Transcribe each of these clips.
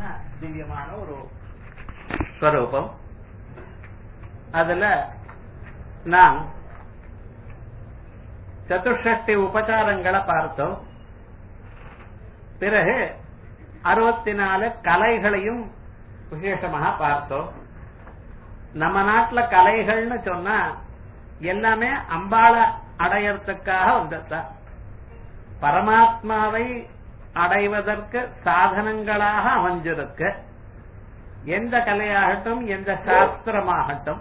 திவ்யமான ஒரு ஸ்வரூபம் அதுல நாம் சதுஷ்டி உபச்சாரங்களை பார்த்தோம் பிறகு அறுபத்தி நாலு கலைகளையும் விசேஷமாக பார்த்தோம் நம்ம நாட்டுல கலைகள்னு சொன்னா எல்லாமே அம்பாள அடையறதுக்காக வந்ததா பரமாத்மாவை அடைவதற்கு சாதனங்களாக அமைஞ்சிருக்கு எந்த கலையாகட்டும் எந்த சாஸ்திரமாகட்டும்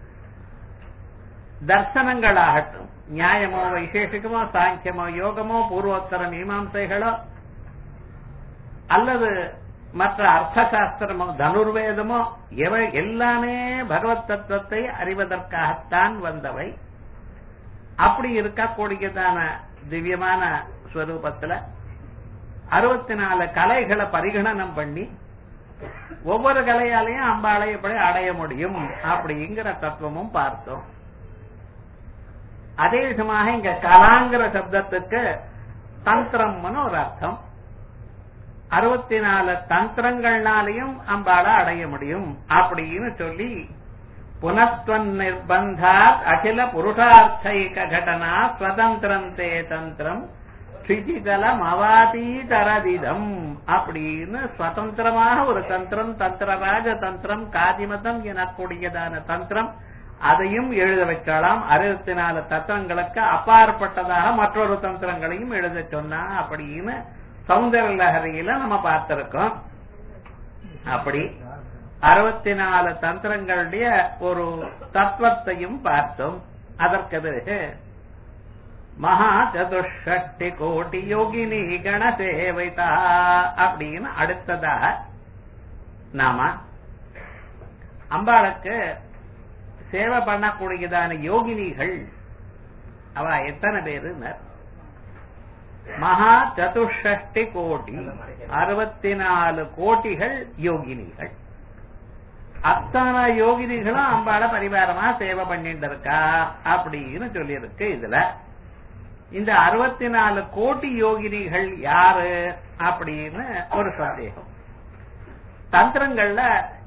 தர்சனங்களாகட்டும் நியாயமோ வைசேஷிகமோ சாங்கியமோ யோகமோ பூர்வோத்தர மீமாசைகளோ அல்லது மற்ற அர்த்த சாஸ்திரமோ தனுர்வேதமோ எவை எல்லாமே பகவத் தத்துவத்தை அறிவதற்காகத்தான் வந்தவை அப்படி இருக்கக்கூடியதான திவ்யமான ஸ்வரூபத்துல அறுபத்தி நாலு கலைகளை பரிகணனம் பண்ணி ஒவ்வொரு கலையாலையும் அம்பாளை எப்படி அடைய முடியும் அப்படிங்கிற தத்துவமும் பார்த்தோம் அதே விதமாக இங்க கலாங்கிற சப்தத்துக்கு தந்திரம்னு ஒரு அர்த்தம் அறுபத்தி நாலு தந்திரங்கள்னாலையும் அம்பாளை அடைய முடியும் அப்படின்னு சொல்லி புனஸ்துவன் நிர்பந்தாத் அகில புருஷார்த்தைக கடனா ஸ்வதந்திரம் தே தந்திரம் ஸ்ருதிதலம் அவாதீதரதிதம் அப்படின்னு சுதந்திரமாக ஒரு தந்திரம் தந்திரராஜ தந்திரம் காதிமதம் எனக்கூடியதான தந்திரம் அதையும் எழுத வைக்கலாம் அறுபத்தி நாலு தந்திரங்களுக்கு அப்பாற்பட்டதாக மற்றொரு தந்திரங்களையும் எழுத சொன்னா அப்படின்னு சௌந்தர லஹரியில நம்ம பார்த்திருக்கோம் அப்படி அறுபத்தி நாலு தந்திரங்களுடைய ஒரு தத்துவத்தையும் பார்த்தோம் அதற்கு பிறகு மகா சதுஷ்டி கோட்டி யோகினி கணசேவைதா அப்படின்னு அடுத்ததாக நாம அம்பாளுக்கு சேவை பண்ணக்கூடியதான யோகினிகள் அவ எத்தனை பேருன்னு மகா சதுஷ்டி கோடி அறுபத்தி நாலு கோட்டிகள் யோகினிகள் அத்தனை யோகினிகளும் அம்பாள பரிவாரமா சேவை பண்ணிட்டு இருக்கா அப்படின்னு சொல்லியிருக்கு இதுல இந்த அறுபத்தி நாலு கோடி யோகினிகள் யாரு அப்படின்னு ஒரு சந்தேகம் தந்திரங்கள்ல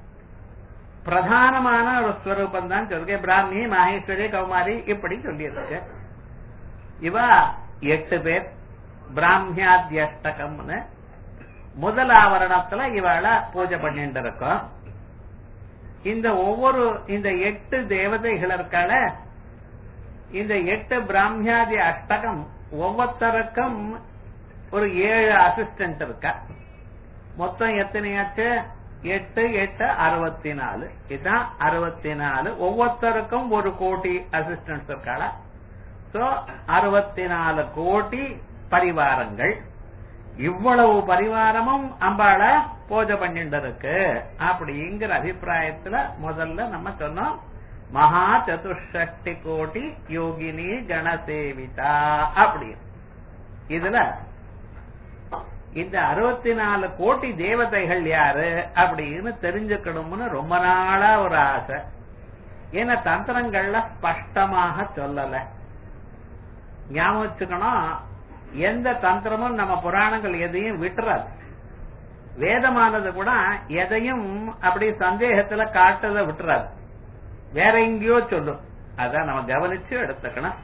பிரதானமான ஒரு ஸ்வரூபம் தான் சொல்லுங்க பிராமி மகேஸ்வரி கௌமாரி இப்படி சொல்லியிருக்கு இவ எட்டு பேர் பிராமியாத்தியஷ்டகம்னு முதல் ஆவரணத்துல இவாள பூஜை பண்ணிட்டு இருக்கோம் இந்த ஒவ்வொரு இந்த எட்டு தேவதைகள் இருக்கால இந்த எட்டு பிராமியாதி அஷ்டகம் ஒவ்வொருத்தருக்கும் ஒரு ஏழு அசிஸ்டன்ட் இருக்கா மொத்தம் எத்தனையாச்சு எட்டு எட்டு அறுபத்தி நாலு இதுதான் அறுபத்தி நாலு ஒவ்வொருத்தருக்கும் ஒரு கோடி அசிஸ்டன்ஸ் இருக்காளா சோ அறுபத்தி நாலு கோடி பரிவாரங்கள் இவ்வளவு பரிவாரமும் அம்பாள பூஜை பண்ணிட்டு இருக்கு அப்படிங்கிற அபிப்பிராயத்துல முதல்ல நம்ம சொன்னோம் மகா சதுஷ்டி கோடி யோகினி கணசேவிதா அப்படி இதுல இந்த அறுபத்தி நாலு கோடி தேவதைகள் யாரு அப்படின்னு தெரிஞ்சுக்கணும்னு ரொம்ப நாளா ஒரு ஆசை ஏன்னா தந்திரங்கள்ல ஸ்பஷ்டமாக சொல்லல ஞாபகம் வச்சுக்கணும் எந்த தந்திரமும் நம்ம புராணங்கள் எதையும் விட்டுறாது வேதமானது கூட எதையும் அப்படி சந்தேகத்துல காட்டுறத விட்டுறாது வேற எங்கேயோ சொல்லும் அதான் நம்ம கவனிச்சு எடுத்துக்கணும்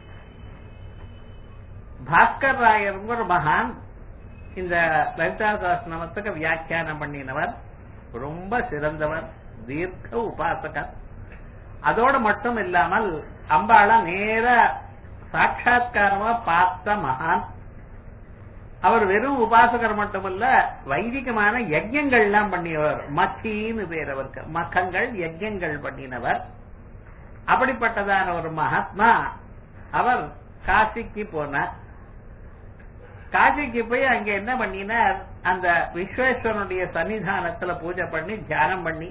பாஸ்கர் ராயர் ஒரு மகான் இந்த லலிதா சாஸ்திரமத்துக்கு வியாக்கியானம் பண்ணினவர் ரொம்ப சிறந்தவர் தீர்க்க உபாசகர் அதோடு மட்டும் இல்லாமல் அம்பாள நேர சாட்சா்காரமா பார்த்த மகான் அவர் வெறும் உபாசகர் மட்டுமல்ல வைதிகமான யஜ்யங்கள் எல்லாம் பண்ணியவர் மச்சின்னு பேர் அவருக்கு மகங்கள் யஜ்யங்கள் பண்ணினவர் அப்படிப்பட்டதான ஒரு மகாத்மா அவர் காசிக்கு போனார் காசிக்கு போய் அங்க என்ன பண்ணினார் அந்த விஸ்வேஸ்வரனுடைய சன்னிதானத்துல பூஜை பண்ணி தியானம் பண்ணி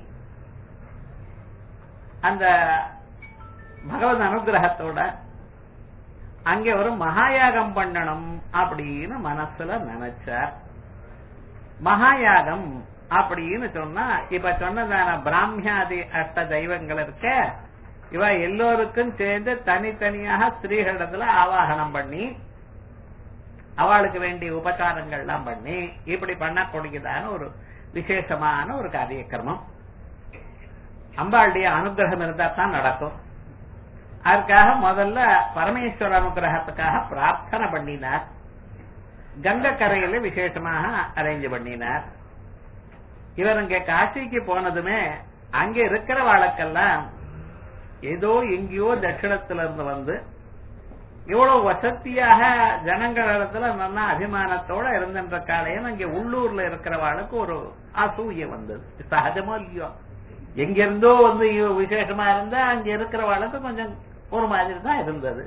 அந்த பகவத் அனுகிரகத்தோட அங்கே ஒரு மகாயாகம் பண்ணணும் அப்படின்னு மனசுல நினைச்சார் மகாயாகம் அப்படின்னு சொன்னா இப்ப சொன்னதான பிராமியாதி அஷ்ட தெய்வங்கள் இருக்க இவ எல்லோருக்கும் சேர்ந்து தனித்தனியாக ஸ்திரீகளிடத்துல ஆவாகனம் பண்ணி அவளுக்கு வேண்டிய உபச்சாரங்கள்லாம் பண்ணி இப்படி பண்ணக்கூடியதான ஒரு விசேஷமான ஒரு காரியக்கிரமம் அம்பாளுடைய அனுகிரகம் இருந்தா தான் நடக்கும் அதுக்காக முதல்ல பரமேஸ்வர அனுகிரகத்துக்காக பிரார்த்தனை பண்ணினார் கங்கை கரையில விசேஷமாக அரேஞ்ச் பண்ணினார் இவர் இங்க காசிக்கு போனதுமே அங்க இருக்கிற வாழ்க்கெல்லாம் ஏதோ எங்கேயோ தட்சிணத்துல இருந்து வந்து இவ்வளவு வசதியாக ஜனங்களிடத்துல நல்லா அபிமானத்தோட இருந்தின்ற காலையும் அங்க உள்ளூர்ல இருக்கிறவாளுக்கு ஒரு அசூய வந்தது சகஜமோ இல்லையோ எங்க இருந்தோ வந்து இவ விசேஷமா இருந்தா அங்க இருக்கிறவாளுக்கு கொஞ்சம் ஒரு மாதிரி தான் இருந்தது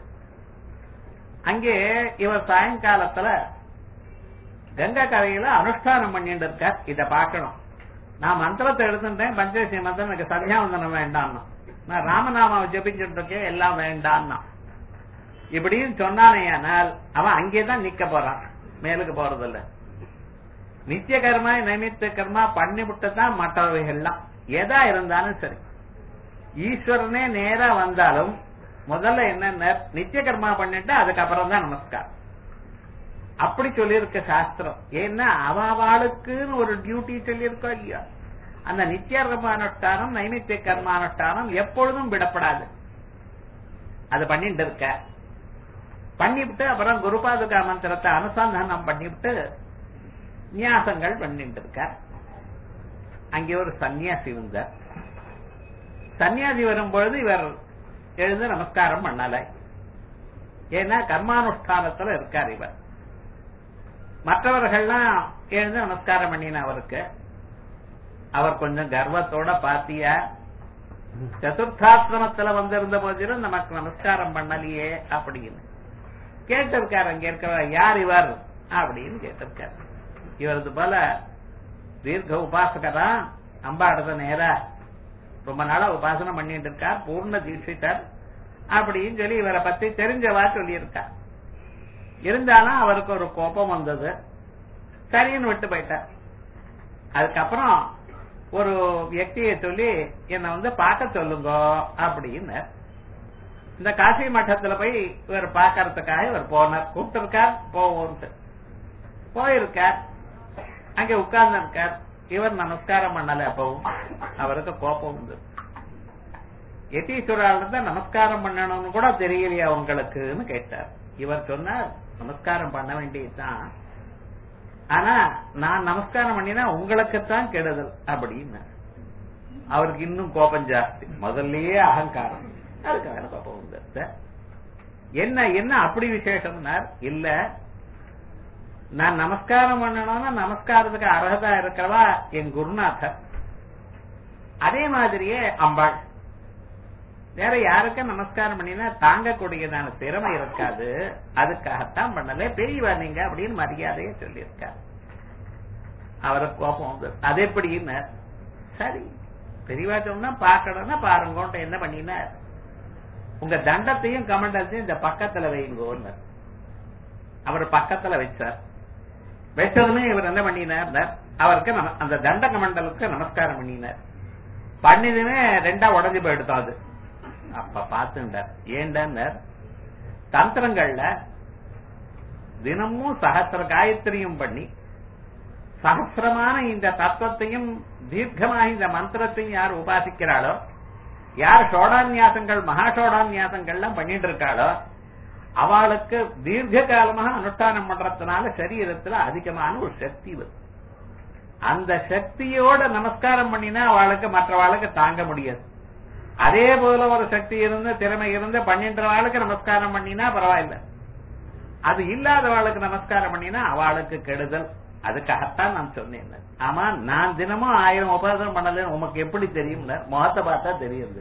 அங்கே இவர் சாயங்காலத்துல கங்கா கரையில அனுஷ்டானம் பண்ணிட்டு இருக்கார் இத பார்க்கணும் நான் மந்திரத்தை எடுத்துட்டேன் பஞ்சேசி மந்திரம் எனக்கு சந்தியாவந்தனம் வேண்டாம்னா நான் ராமநாமாவை ஜபிச்சுட்டு இருக்கேன் எல்லாம் வேண்டாம்னா இப்படின்னு சொன்னானேயானால் அவன் அங்கேதான் நிக்க போறான் மேலுக்கு போறது இல்ல நித்திய கர்மா நைமித்த கர்மா பண்ணிவிட்டு தான் மற்றவைகள்லாம் எதா இருந்தாலும் சரி ஈஸ்வரனே நேரா வந்தாலும் முதல்ல என்ன நித்திய கர்மா பண்ணிட்டு அதுக்கப்புறம் தான் நமஸ்காரம் அப்படி சொல்லியிருக்க சாஸ்திரம் ஏன்னா அவளுக்குன்னு ஒரு டியூட்டி சொல்லியிருக்கோம் இல்லையா அந்த நித்திய கர்மானுஷ்டானம் நைமித்திய கர்மானுஷ்டானம் எப்பொழுதும் விடப்படாது அது பண்ணிட்டு இருக்க பண்ணிவிட்டு அப்புறம் குருபாதுகா மந்திரத்தை அனுசந்தானம் பண்ணிவிட்டு நியாசங்கள் பண்ணிட்டு இருக்க அங்கே ஒரு சன்னியாசி வந்தார் சன்னியாசி வரும்பொழுது இவர் எழுந்து நமஸ்காரம் பண்ணல ஏன்னா கர்மானுஷ்டானத்துல இருக்கார் இவர் மற்றவர்கள்லாம் எழுந்து நமஸ்காரம் பண்ணின அவருக்கு அவர் கொஞ்சம் கர்வத்தோட பாத்தியா சதுர்த்தாசிரமத்துல வந்திருந்த போதிலும் நமக்கு நமஸ்காரம் பண்ணலையே அப்படின்னு கேட்டிருக்காரு அங்க இருக்கிறவர் யார் இவர் அப்படின்னு கேட்டிருக்காரு இவரது போல தீர்க்க உபாசகரா அம்பாடத நேரா ரொம்ப நாளா உபாசனை பண்ணிட்டு இருக்கார் பூர்ண தீட்சிதர் அப்படின்னு சொல்லி இவரை பத்தி தெரிஞ்சவா சொல்லியிருக்கார் இருந்தாலும் அவருக்கு ஒரு கோபம் வந்தது சரின்னு விட்டு போயிட்டார் அதுக்கப்புறம் ஒரு வியக்தியை சொல்லி என்ன வந்து பார்க்க சொல்லுங்க அப்படின்னு இந்த காசி மட்டத்துல போய் இவர் பாக்கறதுக்காக இவர் போனார் கூப்பிட்டிருக்கார் போவோம்ட்டு போயிருக்கார் அங்க உட்கார்ந்து இருக்கார் இவர் நமஸ்காரம் பண்ணல அப்பவும் அவருக்கு கோபம் வந்து எத்தீஸ்வரால் தான் நமஸ்காரம் பண்ணணும்னு கூட தெரியலையா உங்களுக்குன்னு கேட்டார் இவர் சொன்னார் நமஸ்காரம் பண்ண வேண்டியதுதான் ஆனா நான் நமஸ்காரம் பண்ணினா உங்களுக்குத்தான் கெடுதல் அப்படின்னு அவருக்கு இன்னும் கோபம் ஜாஸ்தி முதல்லயே அகங்காரம் அதுக்காக கோபம் வந்து என்ன என்ன அப்படி விசேஷம்னார் இல்ல நான் நமஸ்காரம் பண்ணணும்னா நமஸ்காரத்துக்கு அர்ஹதா இருக்கிறவா என் குருநாதர் அதே மாதிரியே அம்பாள் வேற யாருக்கும் நமஸ்காரம் பண்ணினா தாங்கக்கூடியதான திறமை இருக்காது அதுக்காகத்தான் பண்ணல பெரியவா நீங்க அப்படின்னு மரியாதையை சொல்லியிருக்காரு அவருக்கு கோபம் வந்து அது எப்படின்னு சரி பெரியவா சொன்னா பாக்கணும்னா பாருங்க என்ன பண்ணினார் உங்க தண்டத்தையும் கமண்டத்தையும் இந்த பக்கத்துல வைங்கோன்னு அவர் பக்கத்துல வச்சார் வச்சதுமே இவர் என்ன பண்ணினார் அவருக்கு அந்த தண்ட கமண்டலுக்கு நமஸ்காரம் பண்ணினார் பண்ணிதுமே ரெண்டா உடஞ்சு போயிடுத்தோம் அது அப்ப பாத்துட்டார் ஏண்டார் தந்திரங்கள்ல தினமும் சகசிர காயத்ரியும் பண்ணி சகசிரமான இந்த தத்துவத்தையும் தீர்க்கமாக இந்த மந்திரத்தையும் யார் உபாசிக்கிறாளோ யார் சோடான்யாசங்கள் மகா சோடான்யாசங்கள்லாம் பண்ணிட்டு இருக்காளோ அவளுக்கு தீர்க்க காலமாக அனுஷ்டானம் பண்றதுனால சரீரத்துல அதிகமான ஒரு சக்தி வரும் அந்த சக்தியோட நமஸ்காரம் பண்ணினா அவளுக்கு மற்றவாளுக்கு தாங்க முடியாது அதே போல ஒரு சக்தி இருந்து திறமை இருந்து பண்ணின்றவாளுக்கு நமஸ்காரம் பண்ணினா பரவாயில்ல அது இல்லாதவாளுக்கு நமஸ்காரம் பண்ணினா அவளுக்கு கெடுதல் அதுக்காகத்தான் நான் சொன்னேன் ஆமா நான் தினமும் ஆயிரம் உபாசனம் பண்ணல உமக்கு எப்படி தெரியும் முகத்தை பார்த்தா தெரியுது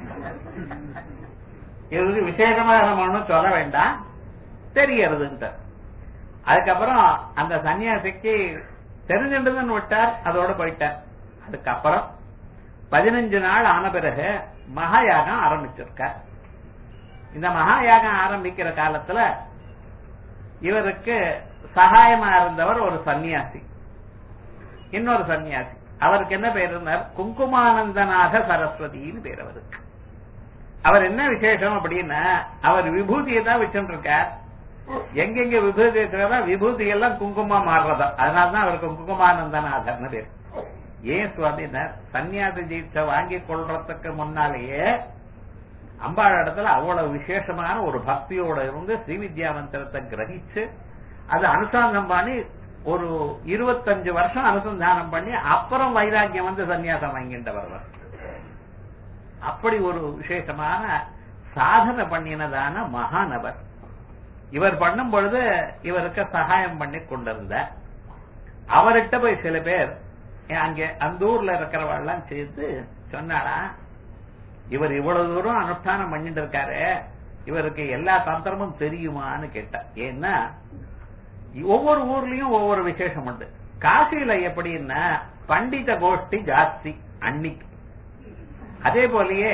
இது விசேஷமா நம்ம சொல்ல வேண்டாம் தெரியறதுன்ட்டு அதுக்கப்புறம் அந்த சன்னியாசிக்கு தெரிஞ்சின்றதுன்னு விட்டார் அதோட போயிட்டார் அதுக்கப்புறம் பதினஞ்சு நாள் ஆன பிறகு மகாயாகம் ஆரம்பிச்சிருக்கார் இந்த மகாயாகம் ஆரம்பிக்கிற காலத்துல இவருக்கு சகாயமா இருந்தவர் ஒரு சன்னியாசி இன்னொரு சன்னியாசி அவருக்கு என்ன பேர் இருந்தார் குங்குமானந்தநாத சரஸ்வதின்னு பேர் அவருக்கு அவர் என்ன விசேஷம் அப்படின்னா அவர் விபூதியை தான் வச்சுட்டு இருக்கார் எங்கெங்க விபூதி இருக்கிறதா விபூதி எல்லாம் குங்குமமா மாறுறதா அதனாலதான் அவருக்கு குங்குமானந்தநாதர்னு பேர் ஏன் சுவாமினர் சன்னியாசி தீட்சை வாங்கி கொள்றதுக்கு முன்னாலேயே அம்பாள் இடத்துல அவ்வளவு விசேஷமான ஒரு பக்தியோட இருந்து ஸ்ரீவித்யா மந்திரத்தை கிரகிச்சு அது அனுசந்தானம் பண்ணி ஒரு இருபத்தஞ்சு வருஷம் அனுசந்தானம் பண்ணி அப்புறம் வைராக்கியம் வந்து சன்னியாசம் வாங்கின்றவர் அவர். அப்படி ஒரு விசேஷமான சாதனை பண்ணினதான மகானவர் இவர் பண்ணும் பொழுது இவருக்கு சகாயம் பண்ணி கொண்டிருந்த அவர்கிட்ட போய் சில பேர் அங்கே அந்த ஊர்ல இருக்கிறவெல்லாம் சேர்த்து சொன்னாடா இவர் இவ்வளவு தூரம் அனுஷ்டானம் பண்ணிட்டு இருக்காரு இவருக்கு எல்லா தந்திரமும் தெரியுமான்னு கேட்டா ஏன்னா ஒவ்வொரு ஊர்லயும் ஒவ்வொரு விசேஷம் உண்டு காசியில எப்படின்னா பண்டித கோஷ்டி ஜாஸ்தி அன்னைக்கு அதே போலயே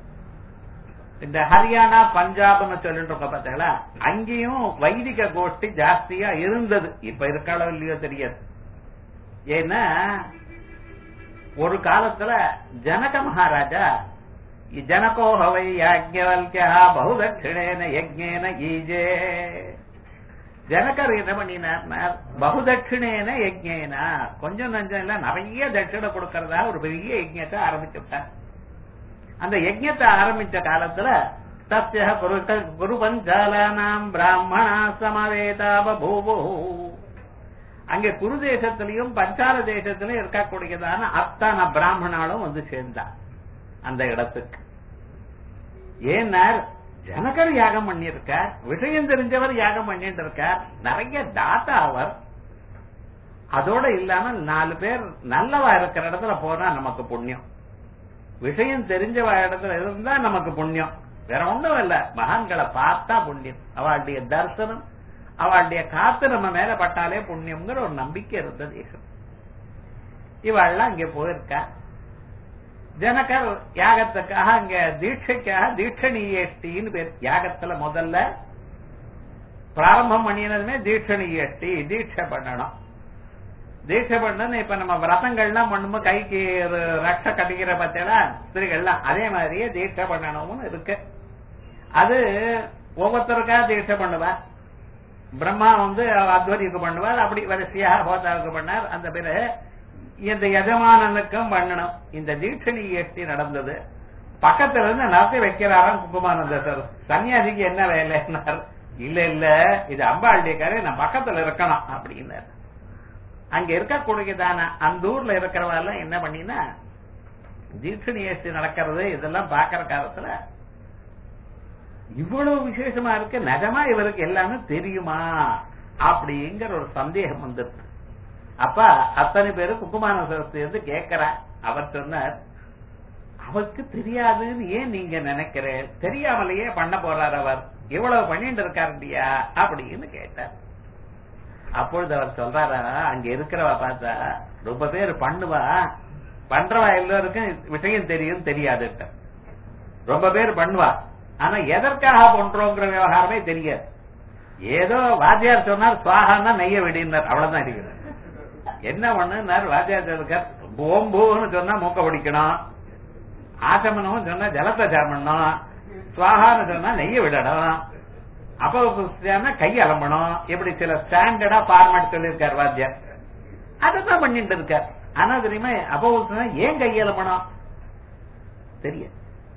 இந்த ஹரியானா பஞ்சாப்னு சொல்லிட்டு இருக்க பார்த்தீங்களா அங்கேயும் வைதிக கோஷ்டி ஜாஸ்தியா இருந்தது இப்ப இருக்காளோ இல்லையோ தெரியாது ஏன்னா ஒரு காலத்துல ஜனக மகாராஜா ஜனகோ ஹவை யாஜ்ஞவல்யா பகுதட்சிணேன யஜ்ஞேன ஈஜே ஜனகர் என்ன பண்ணினார் பகுதட்சிணேன யஜ்ஞேனா கொஞ்சம் நஞ்சம் இல்ல நிறைய தட்சிணை கொடுக்கறதா ஒரு பெரிய யஜ்ஞத்தை ஆரம்பிச்சுட்டார் அந்த யஜ்ஞத்தை ஆரம்பிச்ச காலத்துல தஸ்ய குரு குரு பஞ்சாலானாம் பிராமணா சமவேதா பபூவு அங்கே குரு தேசத்திலையும் பஞ்சால தேசத்திலையும் இருக்கக்கூடியதான அத்தனை பிராமணாலும் வந்து சேர்ந்தா அந்த இடத்துக்கு ஏன்னார் ஜனகர் யாகம் பண்ணியிருக்கார் விஷயம் தெரிஞ்சவர் யாகம் பண்ணிட்டு இருக்கார் நிறைய தாத்தா அவர் அதோட இல்லாம நாலு பேர் நல்லவா இருக்கிற இடத்துல போனா நமக்கு புண்ணியம் விஷயம் தெரிஞ்ச இடத்துல இருந்தா நமக்கு புண்ணியம் வேற ஒண்ணும் இல்ல மகான்களை பார்த்தா புண்ணியம் அவளுடைய தரிசனம் அவளுடைய காத்து நம்ம மேல பட்டாலே புண்ணியம்ங்கிற ஒரு நம்பிக்கை இருந்த தேசம் இவள்லாம் இங்க போயிருக்கா ஜனகர் யாகத்துக்காக அங்க தீட்சைக்காக தீட்சணீயஷ்டின்னு பேர் யாகத்துல முதல்ல பிராரம்பம் பண்ணினதுமே தீட்சணீயஷ்டி தீட்சை பண்ணணும் தீட்சை பண்ணணும் இப்ப நம்ம விரதங்கள்லாம் பண்ணும்போது கைக்கு ஒரு ரக்ஷ கட்டிக்கிற பத்தியெல்லா ஸ்திரீகள்லாம் அதே மாதிரியே தீட்சை பண்ணணும்னு இருக்கு அது ஒவ்வொருத்தருக்கா தீட்சை பண்ணுவார் பிரம்மா வந்து அத்வரிக்கு பண்ணுவார் அப்படி வரிசையாக போதாவுக்கு பண்ணார் அந்த பேரு இந்த எஜமானனுக்கும் பண்ணணும் இந்த தீட்சணி எஷ்டி நடந்தது பக்கத்துல இருந்து நடத்தி வைக்கிறாராம் குங்குமானந்தர் சன்னியாசிக்கு என்ன வேலைன்னார் இல்ல இல்ல இது அம்பாளுடைய காரை நான் பக்கத்துல இருக்கணும் அப்படின்னாரு அங்க இருக்கக்கூடியதான அந்த ஊர்ல இருக்கிறவெல்லாம் என்ன பண்ணினா தீட்சணி ஏஷ்டி நடக்கிறது இதெல்லாம் பாக்குற காலத்துல இவ்வளவு விசேஷமா இருக்கு நிஜமா இவருக்கு எல்லாமே தெரியுமா அப்படிங்கிற ஒரு சந்தேகம் வந்துருக்கு அப்ப அத்தனை பேரு குக்குமான சரஸ்தி வந்து கேட்கிற அவர் சொன்னார் அவருக்கு தெரியாதுன்னு ஏன் நீங்க நினைக்கிற தெரியாமலேயே பண்ண போறார் அவர் இவ்வளவு பண்ணிட்டு இருக்காரு இல்லையா அப்படின்னு கேட்டார் அப்பொழுது அவர் சொல்றாரா அங்க இருக்கிறவ பார்த்தா ரொம்ப பேர் பண்ணுவா பண்றவா எல்லோருக்கும் விஷயம் தெரியும் தெரியாதுட்ட ரொம்ப பேர் பண்ணுவா ஆனா எதற்காக பண்றோங்கிற விவகாரமே தெரியாது ஏதோ வாத்தியார் சொன்னார் சுவாகான்னா நெய்ய வெடினார் அவ்வளவுதான் இருக்கிறார் என்ன பண்ணுனார் வாத்தியார் இருக்கார் ஓம்பூன்னு சொன்னா மூக்க பிடிக்கணும் ஆசமனம் சொன்னா ஜலத்தை சாமணும் சுவாகான்னு சொன்னா நெய்ய விடணும் அப்ப கை அலம்பணும் இப்படி சில ஸ்டாண்டர்டா பார்மேட் சொல்லியிருக்கார் வாத்தியார் அதான் பண்ணிட்டு இருக்கார் ஆனா தெரியுமா அப்போ ஏன் கை அலம்பணும் தெரியாது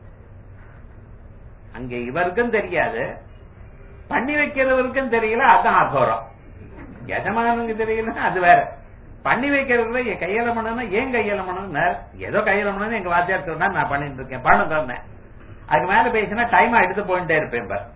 அங்க இவருக்கும் தெரியாது பண்ணி வைக்கிறவருக்கும் தெரியல அதான் அகோரம் எஜமானுக்கு தெரியல அது வேற பண்ணி வைக்கிறதுல கையில பண்ணணும் ஏன் கையில பண்ணணும் ஏதோ கையில பண்ணணும் எங்க வாத்தியார் சொன்னா நான் பண்ணிட்டு இருக்கேன் பண்ண சொன்னேன் அதுக்கு மேல பேசினா டைம் எடுத்து போயிட்டே இருப்பேன் பார்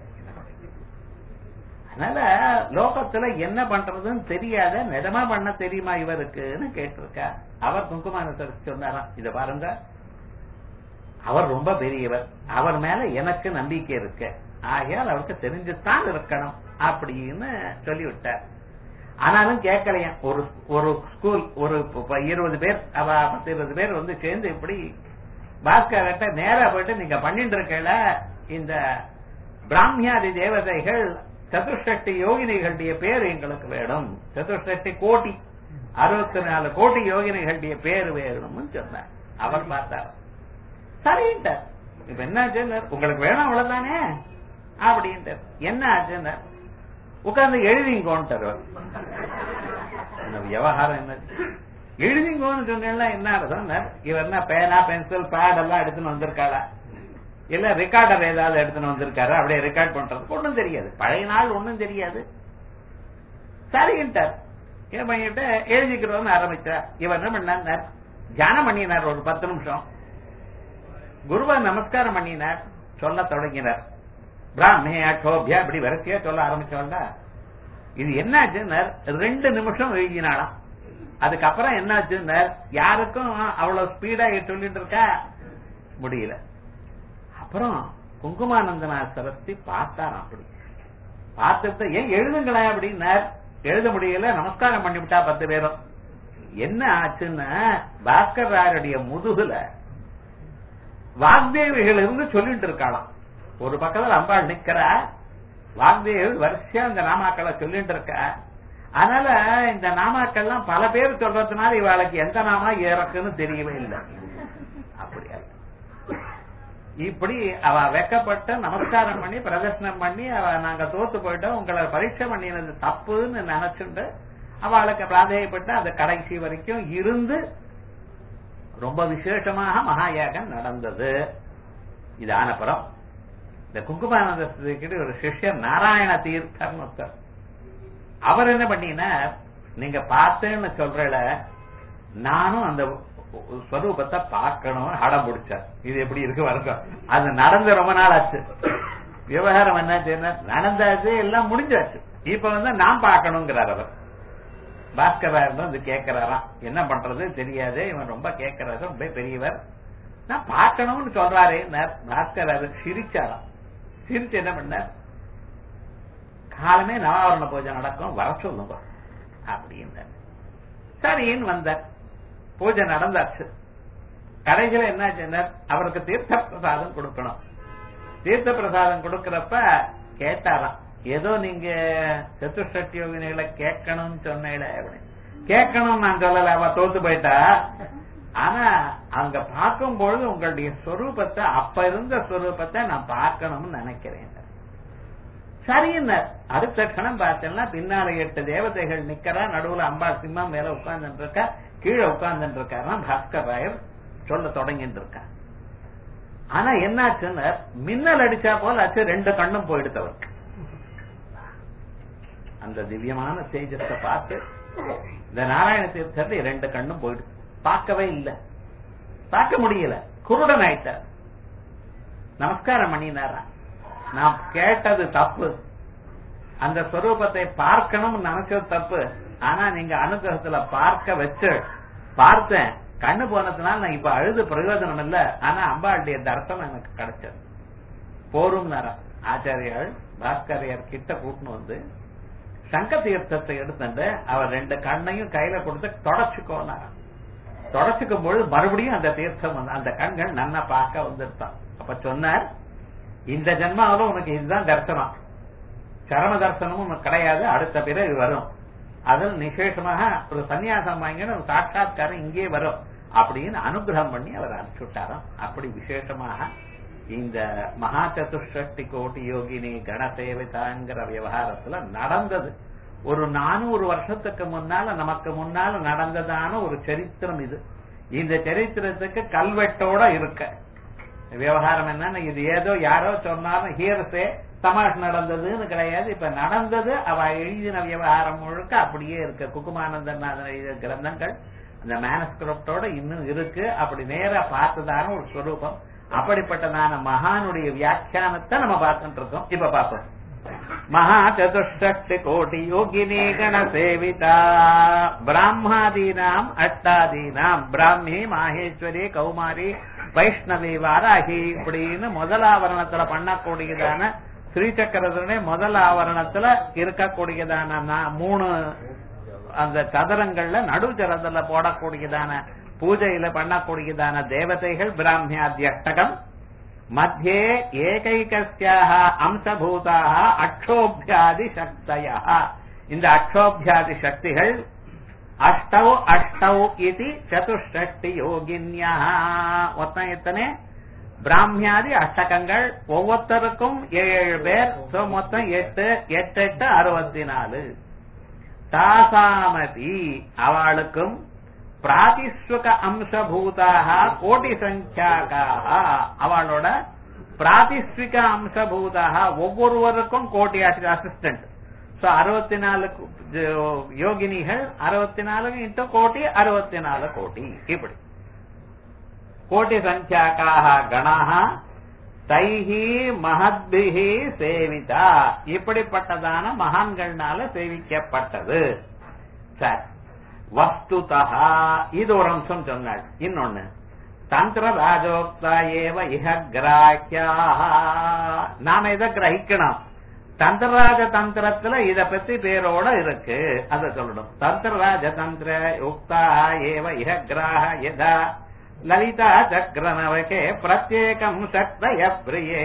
அதனால லோகத்துல என்ன பண்றதுன்னு தெரியாத நிஜமா பண்ண தெரியுமா இவருக்குன்னு கேட்டிருக்கா அவர் குங்குமான சொன்னாராம் இத பாருங்க அவர் ரொம்ப பெரியவர் அவர் மேல எனக்கு நம்பிக்கை இருக்கு ஆகையால் அவருக்கு தெரிஞ்சுத்தான் இருக்கணும் அப்படின்னு சொல்லிவிட்டார் ஆனாலும் கேட்கலையா ஒரு ஒரு ஸ்கூல் ஒரு இருபது பேர் அவ பத்து இருபது பேர் வந்து சேர்ந்து இப்படி பாஸ்கர்கிட்ட நேரா போயிட்டு நீங்க பண்ணிட்டு இருக்கல இந்த பிராமியாதி தேவதைகள் சதுஷ்டி யோகினிகளுடைய பேர் எங்களுக்கு வேணும் சதுஷ்டி கோட்டி அறுபத்தி நாலு கோட்டி யோகினிகளுடைய பேர் வேணும்னு சொன்னார் அவர் பார்த்தார் சரின்ட்டார் இப்ப என்ன ஆச்சு உங்களுக்கு வேணும் அவ்வளவுதானே அப்படின்ட்டு என்ன ஆச்சுன்னு உட்கார்ந்து எழுதிங்கோன்ட்டார் இந்த விவகாரம் என்ன எழுதிங்கோன்னு சொன்னா என்ன அர்த்தம் இவர் என்ன பேனா பென்சில் பேட் எல்லாம் எடுத்துன்னு வந்திருக்காளா இல்ல ரெக்கார்டர் ஏதாவது எடுத்துன்னு வந்திருக்காரு அப்படியே ரெக்கார்ட் பண்றது ஒண்ணும் தெரியாது பழைய நாள் ஒண்ணும் தெரியாது சரின்ட்டார் ஏன் பண்ணிட்டு எழுதிக்கிறோம்னு ஆரம்பிச்சார் இவர் என்ன பண்ணார் தியானம் பண்ணினார் ஒரு பத்து நிமிஷம் குருவா நமஸ்காரம் பண்ணினார் சொல்ல தொடங்கினார் பிராமே அட்டோபியா இப்படி வரிசையா சொல்ல ஆரம்பிச்சோம்ல இது என்னாச்சுன்னா ரெண்டு நிமிஷம் எழுதினாலாம் அதுக்கப்புறம் என்னாச்சுன்னா யாருக்கும் அவ்வளவு ஸ்பீடா சொல்லிட்டு இருக்கா முடியல அப்புறம் குங்குமானந்தனா சரஸ்தி பார்த்தாராம் அப்படி பார்த்துட்டு ஏன் எழுதுங்களேன் அப்படின்னார் எழுத முடியல நமஸ்காரம் பண்ணிவிட்டா பத்து பேரும் என்ன ஆச்சுன்னா பாஸ்கர் ராயருடைய முதுகுல வாக்தேவிகள் இருந்து சொல்லிட்டு இருக்காளாம் ஒரு பக்கத்துல அம்பாள் நிக்கிறா வாக்தேவி வரிசையா இந்த நாமாக்களை சொல்லிட்டு இருக்கா அதனால இந்த நாமாக்கள்லாம் பல பேர் சொல்றதுனால இவாளுக்கு எந்த நாமா இறக்குன்னு தெரியவே இல்லை அப்படியா இப்படி அவ வெக்கப்பட்டு நமஸ்காரம் பண்ணி பிரதர்சனம் பண்ணி அவ நாங்க தோத்து போயிட்டோம் உங்களை பரீட்சை பண்ணினது தப்புன்னு நினைச்சுட்டு அவளுக்கு பிராதேயப்பட்டு அந்த கடைசி வரைக்கும் இருந்து ரொம்ப விசேஷமாக மகாயாகம் நடந்தது இது ஆனப்புறம் இந்த குங்குமானந்த கிட்ட ஒரு சிஷ்யர் நாராயண தீர்த்தம் ஒருத்தர் அவர் என்ன பண்ணினார் நீங்க பார்த்தேன்னு சொல்றல நானும் அந்த ஸ்வரூபத்தை பார்க்கணும் அடம் பிடிச்சார் இது எப்படி இருக்கு வரைக்கும் அது நடந்து ரொம்ப நாள் ஆச்சு விவகாரம் என்ன நடந்தாச்சு எல்லாம் முடிஞ்சாச்சு இப்ப வந்து நான் பார்க்கணுங்கிறார் அவர் பாஸ்கரார் வந்து கேட்கிறாராம் என்ன பண்றது தெரியாது இவன் ரொம்ப கேட்கறாரு ரொம்ப பெரியவர் நான் பார்க்கணும்னு சொல்றாரு பாஸ்கரார் சிரிச்சாராம் சிரிச்சு என்ன பண்ணார் காலமே நவாவரண பூஜை நடக்கும் வர சொல்லுங்க அப்படின்னு சரின்னு வந்தார் பூஜை நடந்தாச்சு கடைசியில என்ன அவருக்கு தீர்த்த பிரசாதம் கொடுக்கணும் தீர்த்த பிரசாதம் கொடுக்கறப்ப கேட்டாராம் ஏதோ நீங்க சதுஷ்டி யோகினிகளை கேட்கணும்னு சொன்னேல கேட்கணும் நான் சொல்லல அவ தோத்து போயிட்டா ஆனா அங்க பார்க்கும் பொழுது உங்களுடைய ஸ்வரூபத்தை அப்ப இருந்த ஸ்வரூபத்தை நான் பார்க்கணும்னு நினைக்கிறேன் சரின்னு அடுத்த கணம் பார்த்தேன்னா பின்னால எட்டு தேவதைகள் நிக்கிறா நடுவுல அம்பா சிம்மம் மேல உட்கார்ந்துட்டு இருக்கா கீழே உட்கார்ந்துட்டு இருக்காருன்னா பாஸ்கர் ராயர் சொல்ல தொடங்கிட்டு இருக்கா ஆனா என்னாச்சுன்னு மின்னல் அடிச்சா போல ஆச்சு ரெண்டு கண்ணும் போயிடுத்து அவருக்கு அந்த திவ்யமான தேஜஸ பார்த்து இந்த நாராயண தீர்த்தத்தை ரெண்டு கண்ணும் போயிடுச்சு பார்க்கவே இல்லை பார்க்க முடியல குருடன் ஆயிட்டார் நமஸ்காரம் பண்ணினாரா நான் கேட்டது தப்பு அந்த ஸ்வரூபத்தை பார்க்கணும்னு நினைச்சது தப்பு ஆனா நீங்க அனுகிரகத்துல பார்க்க வச்சு பார்த்தேன் கண்ணு போனதுனால நான் இப்ப அழுது பிரயோஜனம் இல்ல ஆனா அம்பாளுடைய தர்சனம் எனக்கு கிடைச்சது போரும் ஆச்சாரியால் பாஸ்கரையர் கிட்ட கூட்டின்னு வந்து சங்க தீர்த்தத்தை எடுத்துட்டு அவர் ரெண்டு கண்ணையும் கையில கொடுத்து தொடச்சுக்கோனாராம் தொடச்சுக்கும் பொழுது மறுபடியும் அந்த தீர்த்தம் வந்து அந்த கண்கள் நன்னா பார்க்க வந்துருத்தான் அப்ப சொன்னார் இந்த ஜென்மாவில உனக்கு இதுதான் தரிசனம் சரம தரிசனமும் உனக்கு கிடையாது அடுத்த பிறகு வரும் அதில் விசேஷமாக ஒரு சன்னியாசம் வாங்கின ஒரு சாட்சாத்காரம் இங்கே வரும் அப்படின்னு அனுகிரகம் பண்ணி அவர் அனுப்பிச்சுட்டாராம் அப்படி விசேஷமாக இந்த மகா சதுஷ்டி கோட்டி யோகினி கணசேவிதாங்கிற விவகாரத்துல நடந்தது ஒரு நானூறு வருஷத்துக்கு முன்னால நமக்கு முன்னால நடந்ததான ஒரு சரித்திரம் இது இந்த சரித்திரத்துக்கு கல்வெட்டோட இருக்க விவகாரம் என்னன்னா இது ஏதோ யாரோ சொன்னாலும் ஹியர்ஸே தமாஷ் நடந்ததுன்னு கிடையாது இப்ப நடந்தது அவ எழுதின விவகாரம் முழுக்க அப்படியே இருக்கு குக்குமானந்தன் எழுதிய கிரந்தங்கள் அந்த மேனஸ்கிரிப்டோட இன்னும் இருக்கு அப்படி நேரா பார்த்ததான ஒரு ஸ்வரூபம் அப்படிப்பட்டதான மகானுடைய வியாக்கியானத்தை நம்ம பார்த்துட்டு இருக்கோம் இப்ப பார்ப்போம் மகா சதுஷ்டி கோட்டி யோகினி கண சேவிதா பிராமாதீனாம் அட்டாதீனாம் பிராமி மாகேஸ்வரி கௌமாரி வைஷ்ணவி வாராகி இப்படின்னு முதல் ஆவரணத்துல பண்ணக்கூடியதான ஸ்ரீசக்கரத்துடைய முதல் ஆவரணத்துல இருக்கக்கூடியதான மூணு அந்த சதுரங்கள்ல நடுச்சரத்துல போடக்கூடியதான பூஜையில பண்ணக்கூடியதான தேவதைகள் பிராமியாதி அஷ்டகம் மத்தியே ஏகைகஸ்யாக அம்சபூதாக அக்ஷோபியாதி சக்தய இந்த அக்ஷோபியாதி சக்திகள் அஷ்டௌ அஷ்டௌ இது சதுஷ்டி யோகின்யா மொத்தம் எத்தனை பிராமியாதி அஷ்டகங்கள் ஒவ்வொருத்தருக்கும் ஏழு ஏழு பேர் So, மொத்தம் எட்டு எட்டு எட்டு அறுபத்தி நாலு தாசாமதி அவளுக்கும் பிராதிஸ்வக அம்சபூதாக கோடி சங்கியாக அவளோட பிராதிஸ்விக அம்சபூதாக ஒவ்வொருவருக்கும் கோட்டி அசிஸ்டன்ட் சோ அறுபத்தி நாலு யோகினிகள் அறுபத்தி நாலு இன்ட்டு கோட்டி அறுபத்தி நாலு கோட்டி இப்படி கோட்டி சங்கியாக்காக கணாக தைஹி மகத்பிஹி சேவிதா இப்படிப்பட்டதான மகான்கள்னால சேவிக்கப்பட்டது சரி வஸ்துதா இது ஒரு அம்சம் சொன்னாள் இன்னொன்னு தந்திர ராஜோக்தா ஏவ இஹ கிராக்கியாக நாம இதை கிரகிக்கணும் தந்திரராஜ தந்திரத்துல இத பத்தி பேரோட இருக்கு அத சொல்லணும் தந்திரராஜ தந்திர யுக்தா ஏவ இஹ கிராக யதா லலிதா சக்கரநவகே பிரத்யேகம் சக்தய பிரியே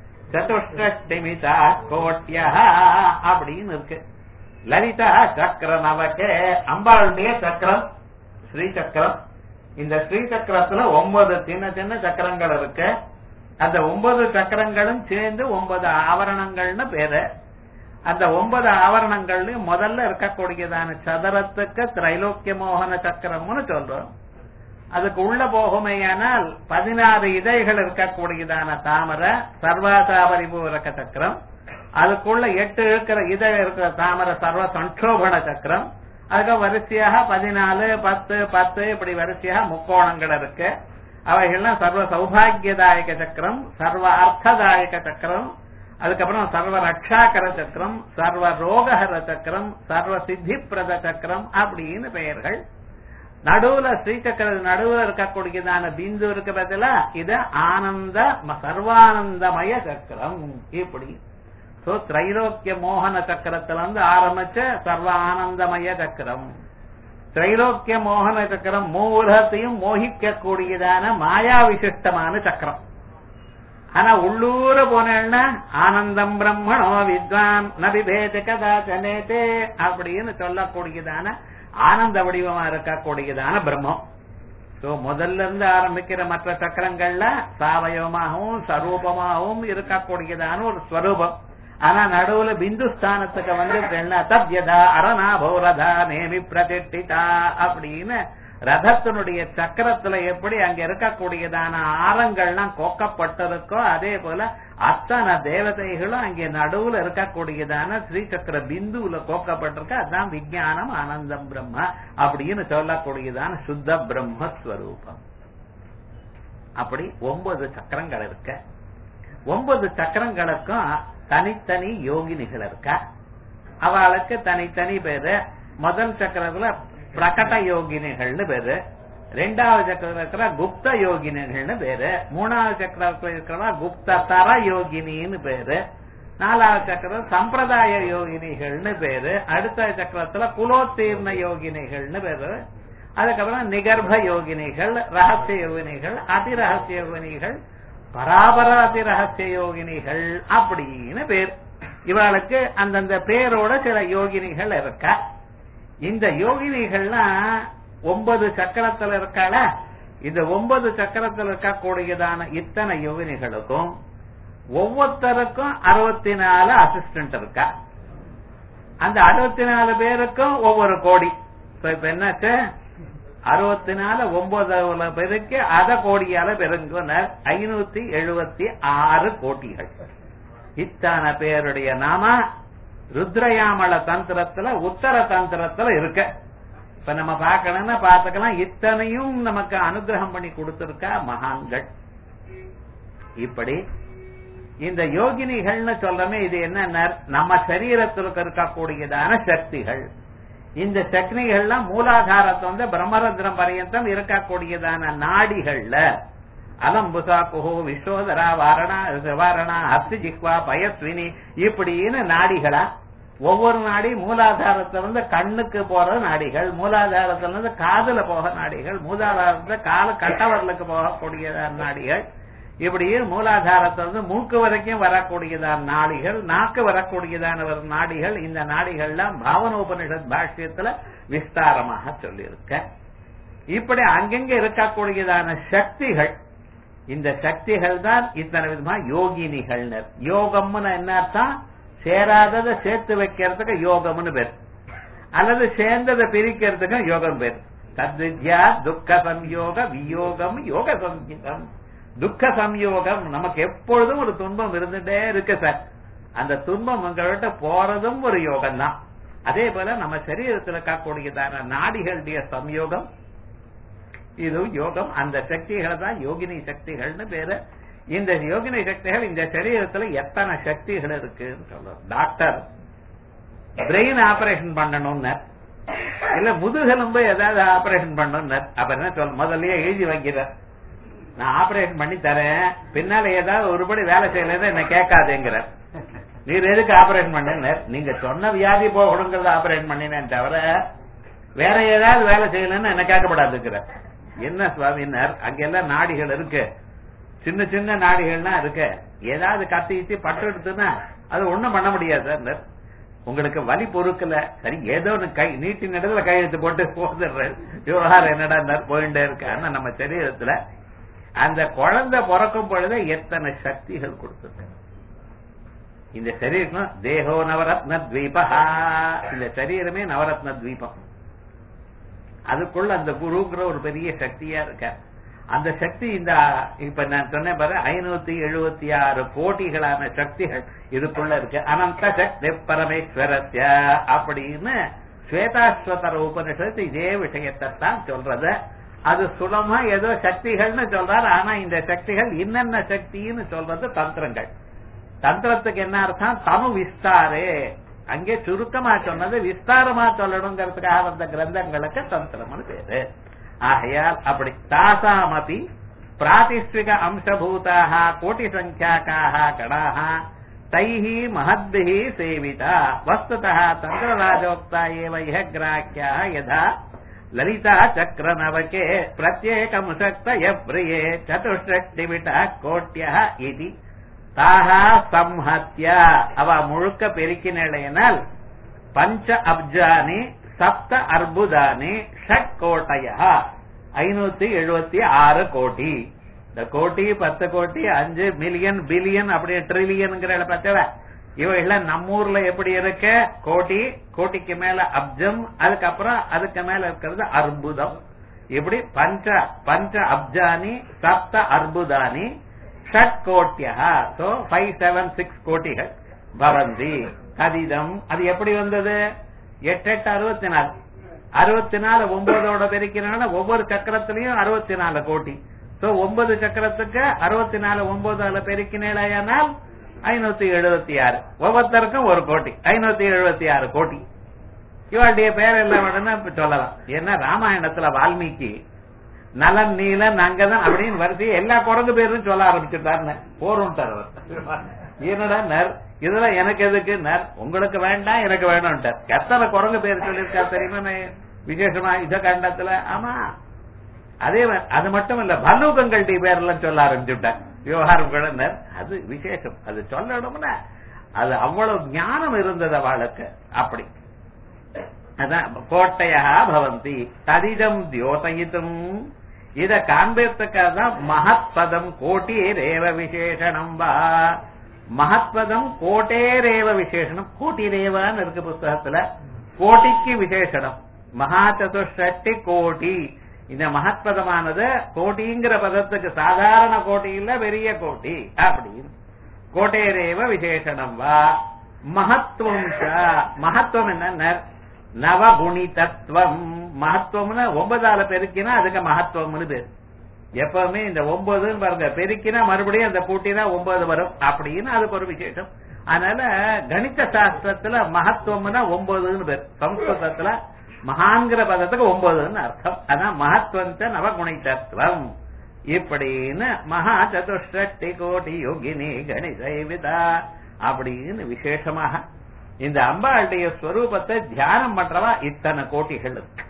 சதுஷ்டிமிதா கோட்டியா அப்படின்னு இருக்கு லலிதா சக்கர நவகே அம்பாளுடைய சக்கரம் ஸ்ரீ சக்கரம் இந்த ஸ்ரீ சக்கரத்துல ஒன்பது சின்ன சின்ன சக்கரங்கள் இருக்கு அந்த ஒன்பது சக்கரங்களும் சேர்ந்து ஒன்பது ஆவரணங்கள்னு பேரு அந்த ஒன்பது ஆவரணங்கள்லயும் முதல்ல இருக்கக்கூடியதான சதுரத்துக்கு திரைலோக்கிய மோகன சக்கரம்னு சொல்றோம் அதுக்கு உள்ள போகுமேயானால் பதினாறு இதழ்கள் இருக்கக்கூடியதான தாமரை சர்வாசா பரிபூரக சக்கரம் அதுக்குள்ள எட்டு இருக்கிற இதழ் இருக்கிற தாமரை சர்வ சங்கோபண சக்கரம் அதுக்கு வரிசையாக பதினாலு பத்து பத்து இப்படி வரிசையாக முக்கோணங்கள் இருக்கு அவைகள்லாம் சர்வ சௌபாகியதாயக சக்கரம் சர்வ அர்த்ததாயக சக்கரம் அதுக்கப்புறம் சர்வ ரக்ஷாகர சக்கரம் சர்வ ரோகஹர சக்கரம் சர்வ சித்திப்பிரத சக்கரம் அப்படின்னு பெயர்கள் நடுவுல ஸ்ரீசக்கர நடுவுல இருக்கக்கூடியதான பிந்து இருக்க பதிலா இது ஆனந்த சர்வானந்தமய சக்கரம் இப்படி சோ திரைலோக்கிய மோகன சக்கரத்துல இருந்து ஆரம்பிச்ச சர்வ ஆனந்தமய சக்கரம் திரைலோக்கிய மோகன சக்கரம் மூலத்தையும் மோகிக்க கூடியதான மாயா விசிஷ்டமான சக்கரம் ஆனா உள்ளூர போனேன்னா ஆனந்தம் பிரம்மணோ வித்வான் நபிபேத கதாச்சனேதே அப்படின்னு சொல்லக்கூடியதான ஆனந்த வடிவமா இருக்கக்கூடியதான பிரம்மம் சோ முதல்ல இருந்து ஆரம்பிக்கிற மற்ற சக்கரங்கள்ல சாவயவமாகவும் சரூபமாகவும் இருக்கக்கூடியதான ஒரு ஸ்வரூபம் ஆனா நடுவுல பிந்து ஸ்தானத்துக்கு வந்து என்ன தத்யதா அரணா பௌரதா நேமி பிரதிஷ்டிதா அப்படின்னு ரதத்தினுடைய சக்கரத்துல எப்படி அங்க இருக்கக்கூடியதான ஆரங்கள்லாம் கோக்கப்பட்டிருக்கோ அதே போல அத்தனை தேவதைகளும் அங்கே நடுவுல இருக்கக்கூடியதான ஸ்ரீ சக்கர பிந்துவுல கோக்கப்பட்டிருக்கு அதுதான் விஞ்ஞானம் ஆனந்தம் பிரம்ம அப்படின்னு சொல்லக்கூடியதான சுத்த பிரம்மஸ்வரூபம் அப்படி ஒன்பது சக்கரங்கள் இருக்க ஒன்பது சக்கரங்களுக்கும் தனித்தனி யோகினிகள் இருக்கா அவளுக்கு தனித்தனி பேரு முதல் சக்கரத்துல பிரகட யோகினிகள்னு பேரு ரெண்டாவது சக்கரத்துல இருக்கிற குப்த யோகினிகள்னு பேரு மூணாவது சக்கரத்துல இருக்கிறவா குப்த தர யோகினின்னு பேரு நாலாவது சக்கரம் சம்பிரதாய யோகினிகள்னு பேரு அடுத்த சக்கரத்துல குலோத்தீர்ண யோகினிகள்னு பேரு அதுக்கப்புறம் நிகர்ப யோகினிகள் ரகசிய யோகினிகள் அதிரகசிய யோகினிகள் பராபராதி ரகசிய யோகினிகள் அப்படின்னு பேர் இவளுக்கு அந்தந்த பேரோட சில யோகினிகள் இருக்கா இந்த யோகினிகள்லாம் ஒன்பது சக்கரத்துல இருக்காள இந்த ஒன்பது சக்கரத்தில் இருக்கக்கூடியதான இத்தனை யோகினிகளுக்கும் ஒவ்வொருத்தருக்கும் அறுபத்தி நாலு அசிஸ்டன்ட் இருக்கா அந்த அறுபத்தி நாலு பேருக்கும் ஒவ்வொரு கோடி இப்ப என்னாச்சு அறுபத்தி நாலு ஒன்பது பேருக்கு அத கோடியால பெருங்குனர் ஐநூத்தி எழுபத்தி ஆறு கோட்டிகள் இத்தனை பேருடைய நாம ருத்ரயாமல தந்திரத்துல உத்தர தந்திரத்துல இருக்க இப்ப நம்ம பார்க்கணும்னா பார்த்துக்கலாம் இத்தனையும் நமக்கு அனுகிரகம் பண்ணி கொடுத்திருக்கா மகான்கள் இப்படி இந்த யோகினிகள்னு சொல்றமே இது என்ன நம்ம சரீரத்திற்கு இருக்கக்கூடியதான சக்திகள் இந்த சக்திகள்லாம் மூலாதாரத்தை வந்து பிரம்மரந்திரம் பரியந்தம் இருக்கக்கூடியதான நாடிகள்ல அலம்புசா குஹோ விஸ்வோதரா வாரணா வாரணா அஸ்தி ஜிக்வா பயஸ்வினி இப்படின்னு நாடிகளா ஒவ்வொரு நாடி மூலாதாரத்துல இருந்து கண்ணுக்கு போற நாடிகள் மூலாதாரத்துல இருந்து காதுல போக நாடிகள் மூலாதாரத்துல கால கட்டவரலுக்கு போகக்கூடிய நாடிகள் இப்படி மூலாதாரத்திலிருந்து மூக்கு வரைக்கும் வரக்கூடியதான நாடிகள் நாக்கு வரக்கூடியதான ஒரு நாடிகள் இந்த நாடிகள்லாம் பாவனோபனிஷத் பாஷ்யத்துல விஸ்தாரமாக சொல்லியிருக்க இப்படி அங்கங்க இருக்கக்கூடியதான சக்திகள் இந்த சக்திகள் தான் இத்தனை விதமா யோகினிகள் யோகம்னு என்ன அர்த்தம் சேராததை சேர்த்து வைக்கிறதுக்கு யோகம்னு பேர் அல்லது சேர்ந்ததை பிரிக்கிறதுக்கு யோகம் பேர் தத்வித்யா துக்க சம்யோக வியோகம் யோக சம்யோகம் துக்க சம்யோகம் நமக்கு எப்பொழுதும் ஒரு துன்பம் இருந்துட்டே இருக்கு சார் அந்த துன்பம் உங்கள்கிட்ட போறதும் ஒரு யோகம் தான் அதே போல நம்ம சரீரத்தில் காக்கக்கூடியதான நாடிகளுடைய சம்யோகம் இதுவும் யோகம் அந்த சக்திகளை தான் யோகினி சக்திகள்னு பேரு இந்த யோகினி சக்திகள் இந்த சரீரத்துல எத்தனை சக்திகள் இருக்குன்னு சொல்றோம் டாக்டர் பிரெயின் ஆபரேஷன் பண்ணணும்னு இல்ல முதுகெலும்பு ஏதாவது ஆபரேஷன் பண்ணணும்னு அப்ப என்ன சொல்ல முதல்லயே எழுதி வைக்கிறார் நான் ஆபரேஷன் பண்ணி தரேன் பின்னால ஏதாவது ஒருபடி வேலை செய்யலன்னு என்ன கேட்காதேங்கிறார் நீர் எதுக்கு ஆபரேஷன் பண்ண நீங்க சொன்ன வியாதி போகணுங்கிறத ஆபரேஷன் பண்ணினேன் தவிர வேற ஏதாவது வேலை செய்யலன்னு என்ன கேட்கப்படாதுங்கிற என்ன சுவாமினார் அங்கெல்லாம் நாடிகள் இருக்கு சின்ன சின்ன நாடிகள்லாம் இருக்கு ஏதாவது கத்தி கத்தி பட்டு எடுத்துன்னா அது ஒண்ணும் பண்ண முடியாது சார் உங்களுக்கு வலி பொறுக்கல சரி ஏதோ ஒண்ணு கை நீட்டி நடுவில் கையெழுத்து போட்டு போதுடுறேன் விவகாரம் என்னடா போயிட்டே இருக்கு ஆனா நம்ம சரீரத்துல அந்த குழந்தை பிறக்கும் பொழுது எத்தனை சக்திகள் கொடுத்துருக்கு இந்த சரீரம் தேகோ நவரத்ன தீபா இந்த சரீரமே நவரத்ன தீபம் அதுக்குள்ள அந்த குருங்கிற ஒரு பெரிய சக்தியா இருக்க அந்த சக்தி இந்த இப்ப நான் சொன்னேன் பாரு ஐநூத்தி எழுபத்தி ஆறு கோடிகளான சக்திகள் இதுக்குள்ள இருக்கு அனந்த சக்தி பரமேஸ்வரத்ய அப்படின்னு ஸ்வேதாஸ்வதர உபனிஷத்து இதே விஷயத்தை தான் சொல்றது அது சுலமா ஏதோ சக்திகள்னு சொல்றாரு ஆனா இந்த சக்திகள் என்னென்ன சக்தின்னு சொல்றது தந்திரங்கள் தந்திரத்துக்கு என்ன அர்த்தம் தனு விஸ்தாரே அங்கே சுருக்கமா சொன்னது விஸ்தாரமா சொல்லணுங்கிறதுக்காக வந்த கிரந்தங்களுக்கு தந்திரம்னு பேரு ஆகையால் அப்படி தாசாமபி பிராதிஷ்டிக அம்சபூதாக கோட்டி சங்கியாக்காக கடாக தைஹி மஹத்பிஹி சேவிதா வஸ்துதः தந்திரராஜோக்தா ஏவ இஹ கிராக்கியா யதா லலிதா சக்கர நவகே பிரத்யேகமுசக்தய பிரியே சதுஷ்டிவிட கோட்டிய இது தாஹா சம்ஹத்ய அவ முழுக்க பெருக்கினால் பஞ்ச அப்ஜானி சப்த அர்புதானி ஷட் கோட்டய ஐநூத்தி எழுபத்தி ஆறு கோடி இந்த கோட்டி பத்து கோட்டி அஞ்சு மில்லியன் பில்லியன் அப்படி ட்ரில்லியன்ங்கிற பார்த்தவ இவைகள்லாம் நம்ம ஊர்ல எப்படி இருக்கு கோட்டி கோட்டிக்கு மேல அப்ஜம் அதுக்கப்புறம் அதுக்கு மேல இருக்கிறது அர்புதம் இப்படி பஞ்ச பஞ்ச அப்ஜானி சப்த அர்புதானி ஷட் கோட்டியா சோ ஃபைவ் செவன் சிக்ஸ் கோட்டிகள் பவந்தி கதிதம் அது எப்படி வந்தது எட்டு எட்டு அறுபத்தி நாலு அறுபத்தி நாலு ஒன்பதோட பெருக்கினால ஒவ்வொரு சக்கரத்திலையும் அறுபத்தி நாலு கோட்டி சோ ஒன்பது சக்கரத்துக்கு அறுபத்தி நாலு ஒன்பதால பெருக்கினால் ஐநூத்தி எழுபத்தி ஆறு ஒவ்வொருத்தருக்கும் ஒரு கோட்டி ஐநூத்தி எழுபத்தி ஆறு கோட்டி இவளுடைய பேர் எல்லாம் வேணும்னா இப்ப சொல்லலாம் ஏன்னா ராமாயணத்துல வால்மீகி நலன் நீலன் அங்கதான் அப்படின்னு வரிசை எல்லா குரங்கு பேரும் சொல்ல ஆரம்பிச்சுட்டாருன்னு போரும் தருவர் என்னடா நர் இதெல்லாம் எனக்கு எதுக்கு நர் உங்களுக்கு வேண்டாம் எனக்கு வேணும்ட்டார் எத்தனை குரங்கு பேர் சொல்லியிருக்கா தெரியுமா விசேஷமா இத கண்டத்துல ஆமா அதே அது மட்டும் இல்ல பல்லூகங்களுடைய பேர்லாம் சொல்ல ஆரம்பிச்சுட்டார் விவகாரம் குழந்தர் அது விசேஷம் அது சொல்லணும்னா அது அவ்வளவு ஞானம் இருந்தது அவளுக்கு அப்படி அதான் கோட்டையா பவந்தி ததிதம் தியோதயித்தும் இத காண்பதற்காக தான் மகத்பதம் கோட்டீரேவ விசேஷனம் வா மகத்பதம் கோட்டேரேவ விசேஷனம் கோட்டிரேவான்னு இருக்கு புஸ்தகத்துல கோட்டிக்கு விசேஷனம் மகா சதுஷ்டி கோட்டி இந்த மகத்பதமானது கோட்டிங்கிற பதத்துக்கு சாதாரண கோட்டி இல்ல பெரிய கோட்டி அப்படின்னு கோட்டேரேவ விசேஷனம் வா மகத்துவம் மகத்துவம் என்ன நவகுணிதத்துவம் மகத்துவம்னு ஒன்பதால பெருக்கினா அதுக்கு மகத்துவம்னு பேர் எப்பவுமே இந்த ஒன்பதுன்னு பாருங்க பெருக்கினா மறுபடியும் அந்த கூட்டினா ஒன்பது வரும் அப்படின்னு அதுக்கு ஒரு விசேஷம் அதனால கணித சாஸ்திரத்துல மகத்துவம்னா ஒன்பதுன்னு பேர் சம்ஸ்கிருதத்துல மகாங்கிற பதத்துக்கு ஒன்பதுன்னு அர்த்தம் அதான் மகத்துவம் நவகுணிதத்துவம் இப்படின்னு மகா சதுஷ்டி கோடி யோகினி கணிதவிதா அப்படின்னு விசேஷமாக இந்த அம்பாளுடைய ஸ்வரூபத்தை தியானம் பண்றவா இத்தனை கோட்டிகள் இருக்கு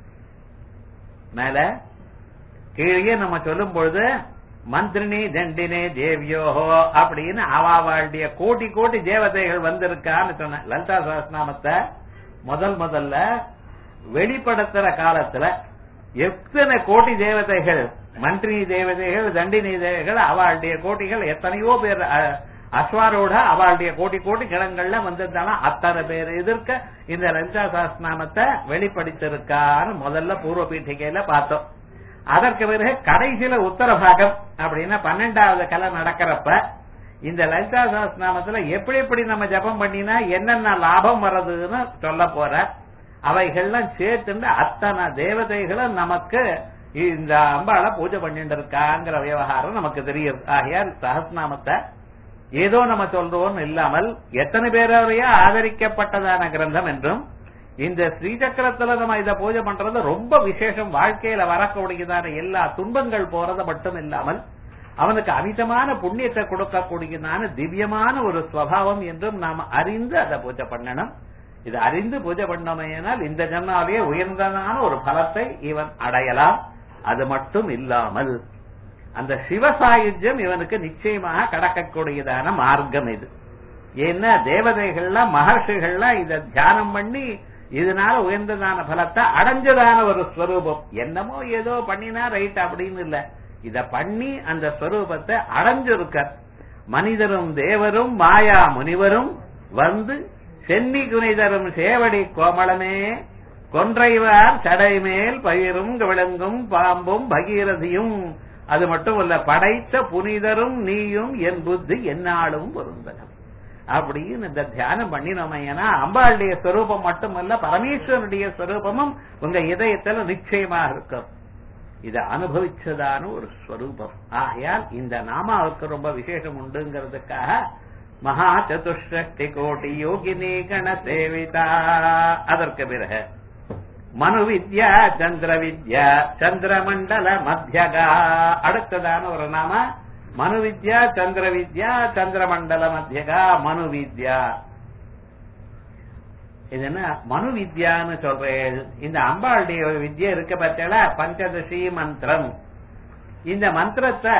மேல கீழே நம்ம சொல்லும் பொழுது மந்திரினி தண்டினே தேவியோஹோ அப்படின்னு அவாவாளுடைய கோட்டி கோட்டி தேவதைகள் வந்திருக்கான்னு சொன்ன லலிதா சஹஸ்நாமத்தை முதல் முதல்ல வெளிப்படுத்துற காலத்துல எத்தனை கோடி தேவதைகள் மந்திரி தேவதைகள் தண்டினி தேவதைகள் அவளுடைய கோட்டிகள் எத்தனையோ பேர் அ- அஸ்வாரோட அவளுடைய கோடி கோடி கிழங்கள்ல வந்திருந்தாலும் அத்தனை பேர் எதிர்க்க இந்த லலிதா சாஸ்திரநாமத்தை வெளிப்படுத்திருக்கான்னு முதல்ல பூர்வ பீఠிகையில பார்த்தோம் அதற்கு பிறகு கடைசியில உத்தர பாகம் அப்படின்னா பன்னெண்டாவது கலை நடக்கிறப்ப இந்த லலிதா சாஸ்திரநாமத்துல எப்படி எப்படி நம்ம ஜபம் பண்ணினா என்னென்ன லாபம் வர்றதுன்னு சொல்ல போற அவைகள்லாம் சேர்த்துண்டு அத்தனை தேவதைகளும் நமக்கு இந்த அம்பாளை பூஜை பண்ணிட்டு இருக்காங்கிற விவகாரம் நமக்கு தெரியுது ஆகையால் சஹஸ்நாமத்தை ஏதோ நம்ம சொல்றோம் இல்லாமல் எத்தனை பேரையா ஆதரிக்கப்பட்டதான கிரந்தம் என்றும் இந்த ஸ்ரீசக்கரத்துல நம்ம இத பூஜை பண்றது ரொம்ப விசேஷம் வாழ்க்கையில வரக்கூடியதான எல்லா துன்பங்கள் போறது மட்டும் இல்லாமல் அவனுக்கு அமிதமான புண்ணியத்தை கொடுக்கக்கூடியதான திவ்யமான ஒரு ஸ்வபாவம் என்றும் நாம் அறிந்து அதை பூஜை பண்ணணும் இது அறிந்து பூஜை பண்ணோமேனால் இந்த ஜன்மாவே உயர்ந்ததான ஒரு பலத்தை இவன் அடையலாம் அது மட்டும் இல்லாமல் அந்த சிவசாயுஜ்யம் இவனுக்கு நிச்சயமாக கடக்கக்கூடியதான மார்க்கம் இது ஏன்னா தேவதைகள்லாம் மகர்ஷிகள்லாம் இத தியானம் பண்ணி இதனால உயர்ந்ததான பலத்தை அடைஞ்சதான ஒரு ஸ்வரூபம் என்னமோ ஏதோ பண்ணினா ரைட் அப்படின்னு இல்ல இத பண்ணி அந்த ஸ்வரூபத்தை அடைஞ்சிருக்க மனிதரும் தேவரும் மாயா முனிவரும் வந்து சென்னி குனிதரும் சேவடி கோமளமே கொன்றைவார் சடை மேல் பயிரும் விளங்கும் பாம்பும் பகீரதியும் அது மட்டும் இல்ல படைத்த புனிதரும் நீயும் என் புத்தி என்னாலும் பொருந்தகம் அப்படின்னு இந்த தியானம் பண்ணினோமையனா அம்பாளுடைய ஸ்வரூபம் மட்டுமல்ல பரமேஸ்வரனுடைய ஸ்வரூபமும் உங்க இதயத்துல நிச்சயமா இருக்கும் இதை அனுபவிச்சதான ஒரு ஸ்வரூபம் ஆகையால் இந்த நாமாவுக்கு ரொம்ப விசேஷம் உண்டுங்கிறதுக்காக மகா சதுஷ்டி கோடி யோகினி கண சேவிதா அதற்கு பிறகு மனு வித்யா சந்திர வித்யா சந்திரமண்டல மத்தியகா அடுத்ததான ஒரு நாம மனு வித்யா சந்திர வித்யா சந்திரமண்டல மத்தியகா மனு வித்யா இது என்ன மனு வித்யான்னு சொல்றேன் இந்த அம்பாளுடைய ஒரு வித்யா இருக்க பார்த்தா பஞ்சதசி மந்திரம் இந்த மந்திரத்தை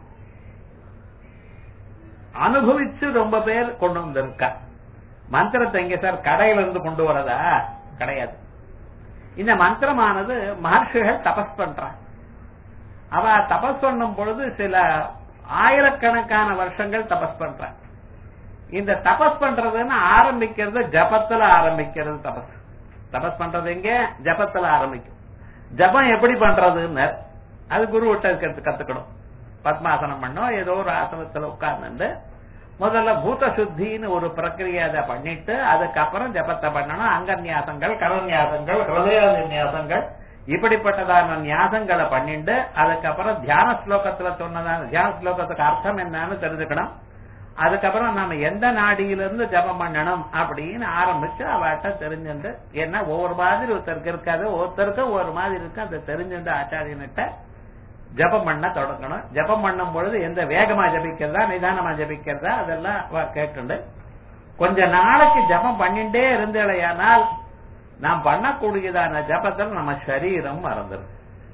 அனுபவிச்சு ரொம்ப பேர் கொண்டு வந்திருக்கா மந்திரத்தை எங்க சார் கடையில இருந்து கொண்டு வரதா கிடையாது இந்த மந்திரமானது மகர்ஷிகள் தபஸ் பண்றான் அவ தபஸ் பண்ணும் பொழுது சில ஆயிரக்கணக்கான வருஷங்கள் தபஸ் பண்றான் இந்த தபஸ் பண்றதுன்னு ஆரம்பிக்கிறது ஜபத்துல ஆரம்பிக்கிறது தபஸ் தபஸ் பண்றது எங்க ஜபத்துல ஆரம்பிக்கும் ஜபம் எப்படி பண்றதுன்னு அது குரு விட்ட கத்துக்கணும் பத்மாசனம் பண்ணோம் ஏதோ ஒரு ஆசனத்துல உட்கார்ந்து முதல்ல பூத சுத்தின்னு ஒரு பிரக்கிரியை அதை பண்ணிட்டு அதுக்கப்புறம் ஜபத்தை பண்ணணும் அங்கன்யாசங்கள் கடன்யாசங்கள் ஹிருதய நியாசங்கள் இப்படிப்பட்டதான நியாசங்களை பண்ணிட்டு அதுக்கப்புறம் தியான ஸ்லோகத்துல சொன்னதான தியான ஸ்லோகத்துக்கு அர்த்தம் என்னன்னு தெரிஞ்சுக்கணும் அதுக்கப்புறம் நம்ம எந்த நாடியிலிருந்து ஜபம் பண்ணணும் அப்படின்னு ஆரம்பிச்சு அவட்ட தெரிஞ்சுண்டு ஏன்னா ஒவ்வொரு மாதிரி ஒருத்தருக்கு இருக்காது ஒருத்தருக்கு ஒவ்வொரு மாதிரி இருக்கு அதை தெரிஞ்சுண்டு ஆச்சாரியன்கிட்ட ஜபம் பண்ண தொடங்கணும் ஜபம் பண்ணும் பொழுது எந்த வேகமா ஜபிக்கிறதா நிதானமா ஜபிக்கிறதா அதெல்லாம் அவ கேட்டுண்டு கொஞ்ச நாளைக்கு ஜபம் பண்ணிட்டே இருந்தேலையானால் நாம் பண்ணக்கூடியதான ஜபத்தில் நம்ம சரீரம் மறந்துடும்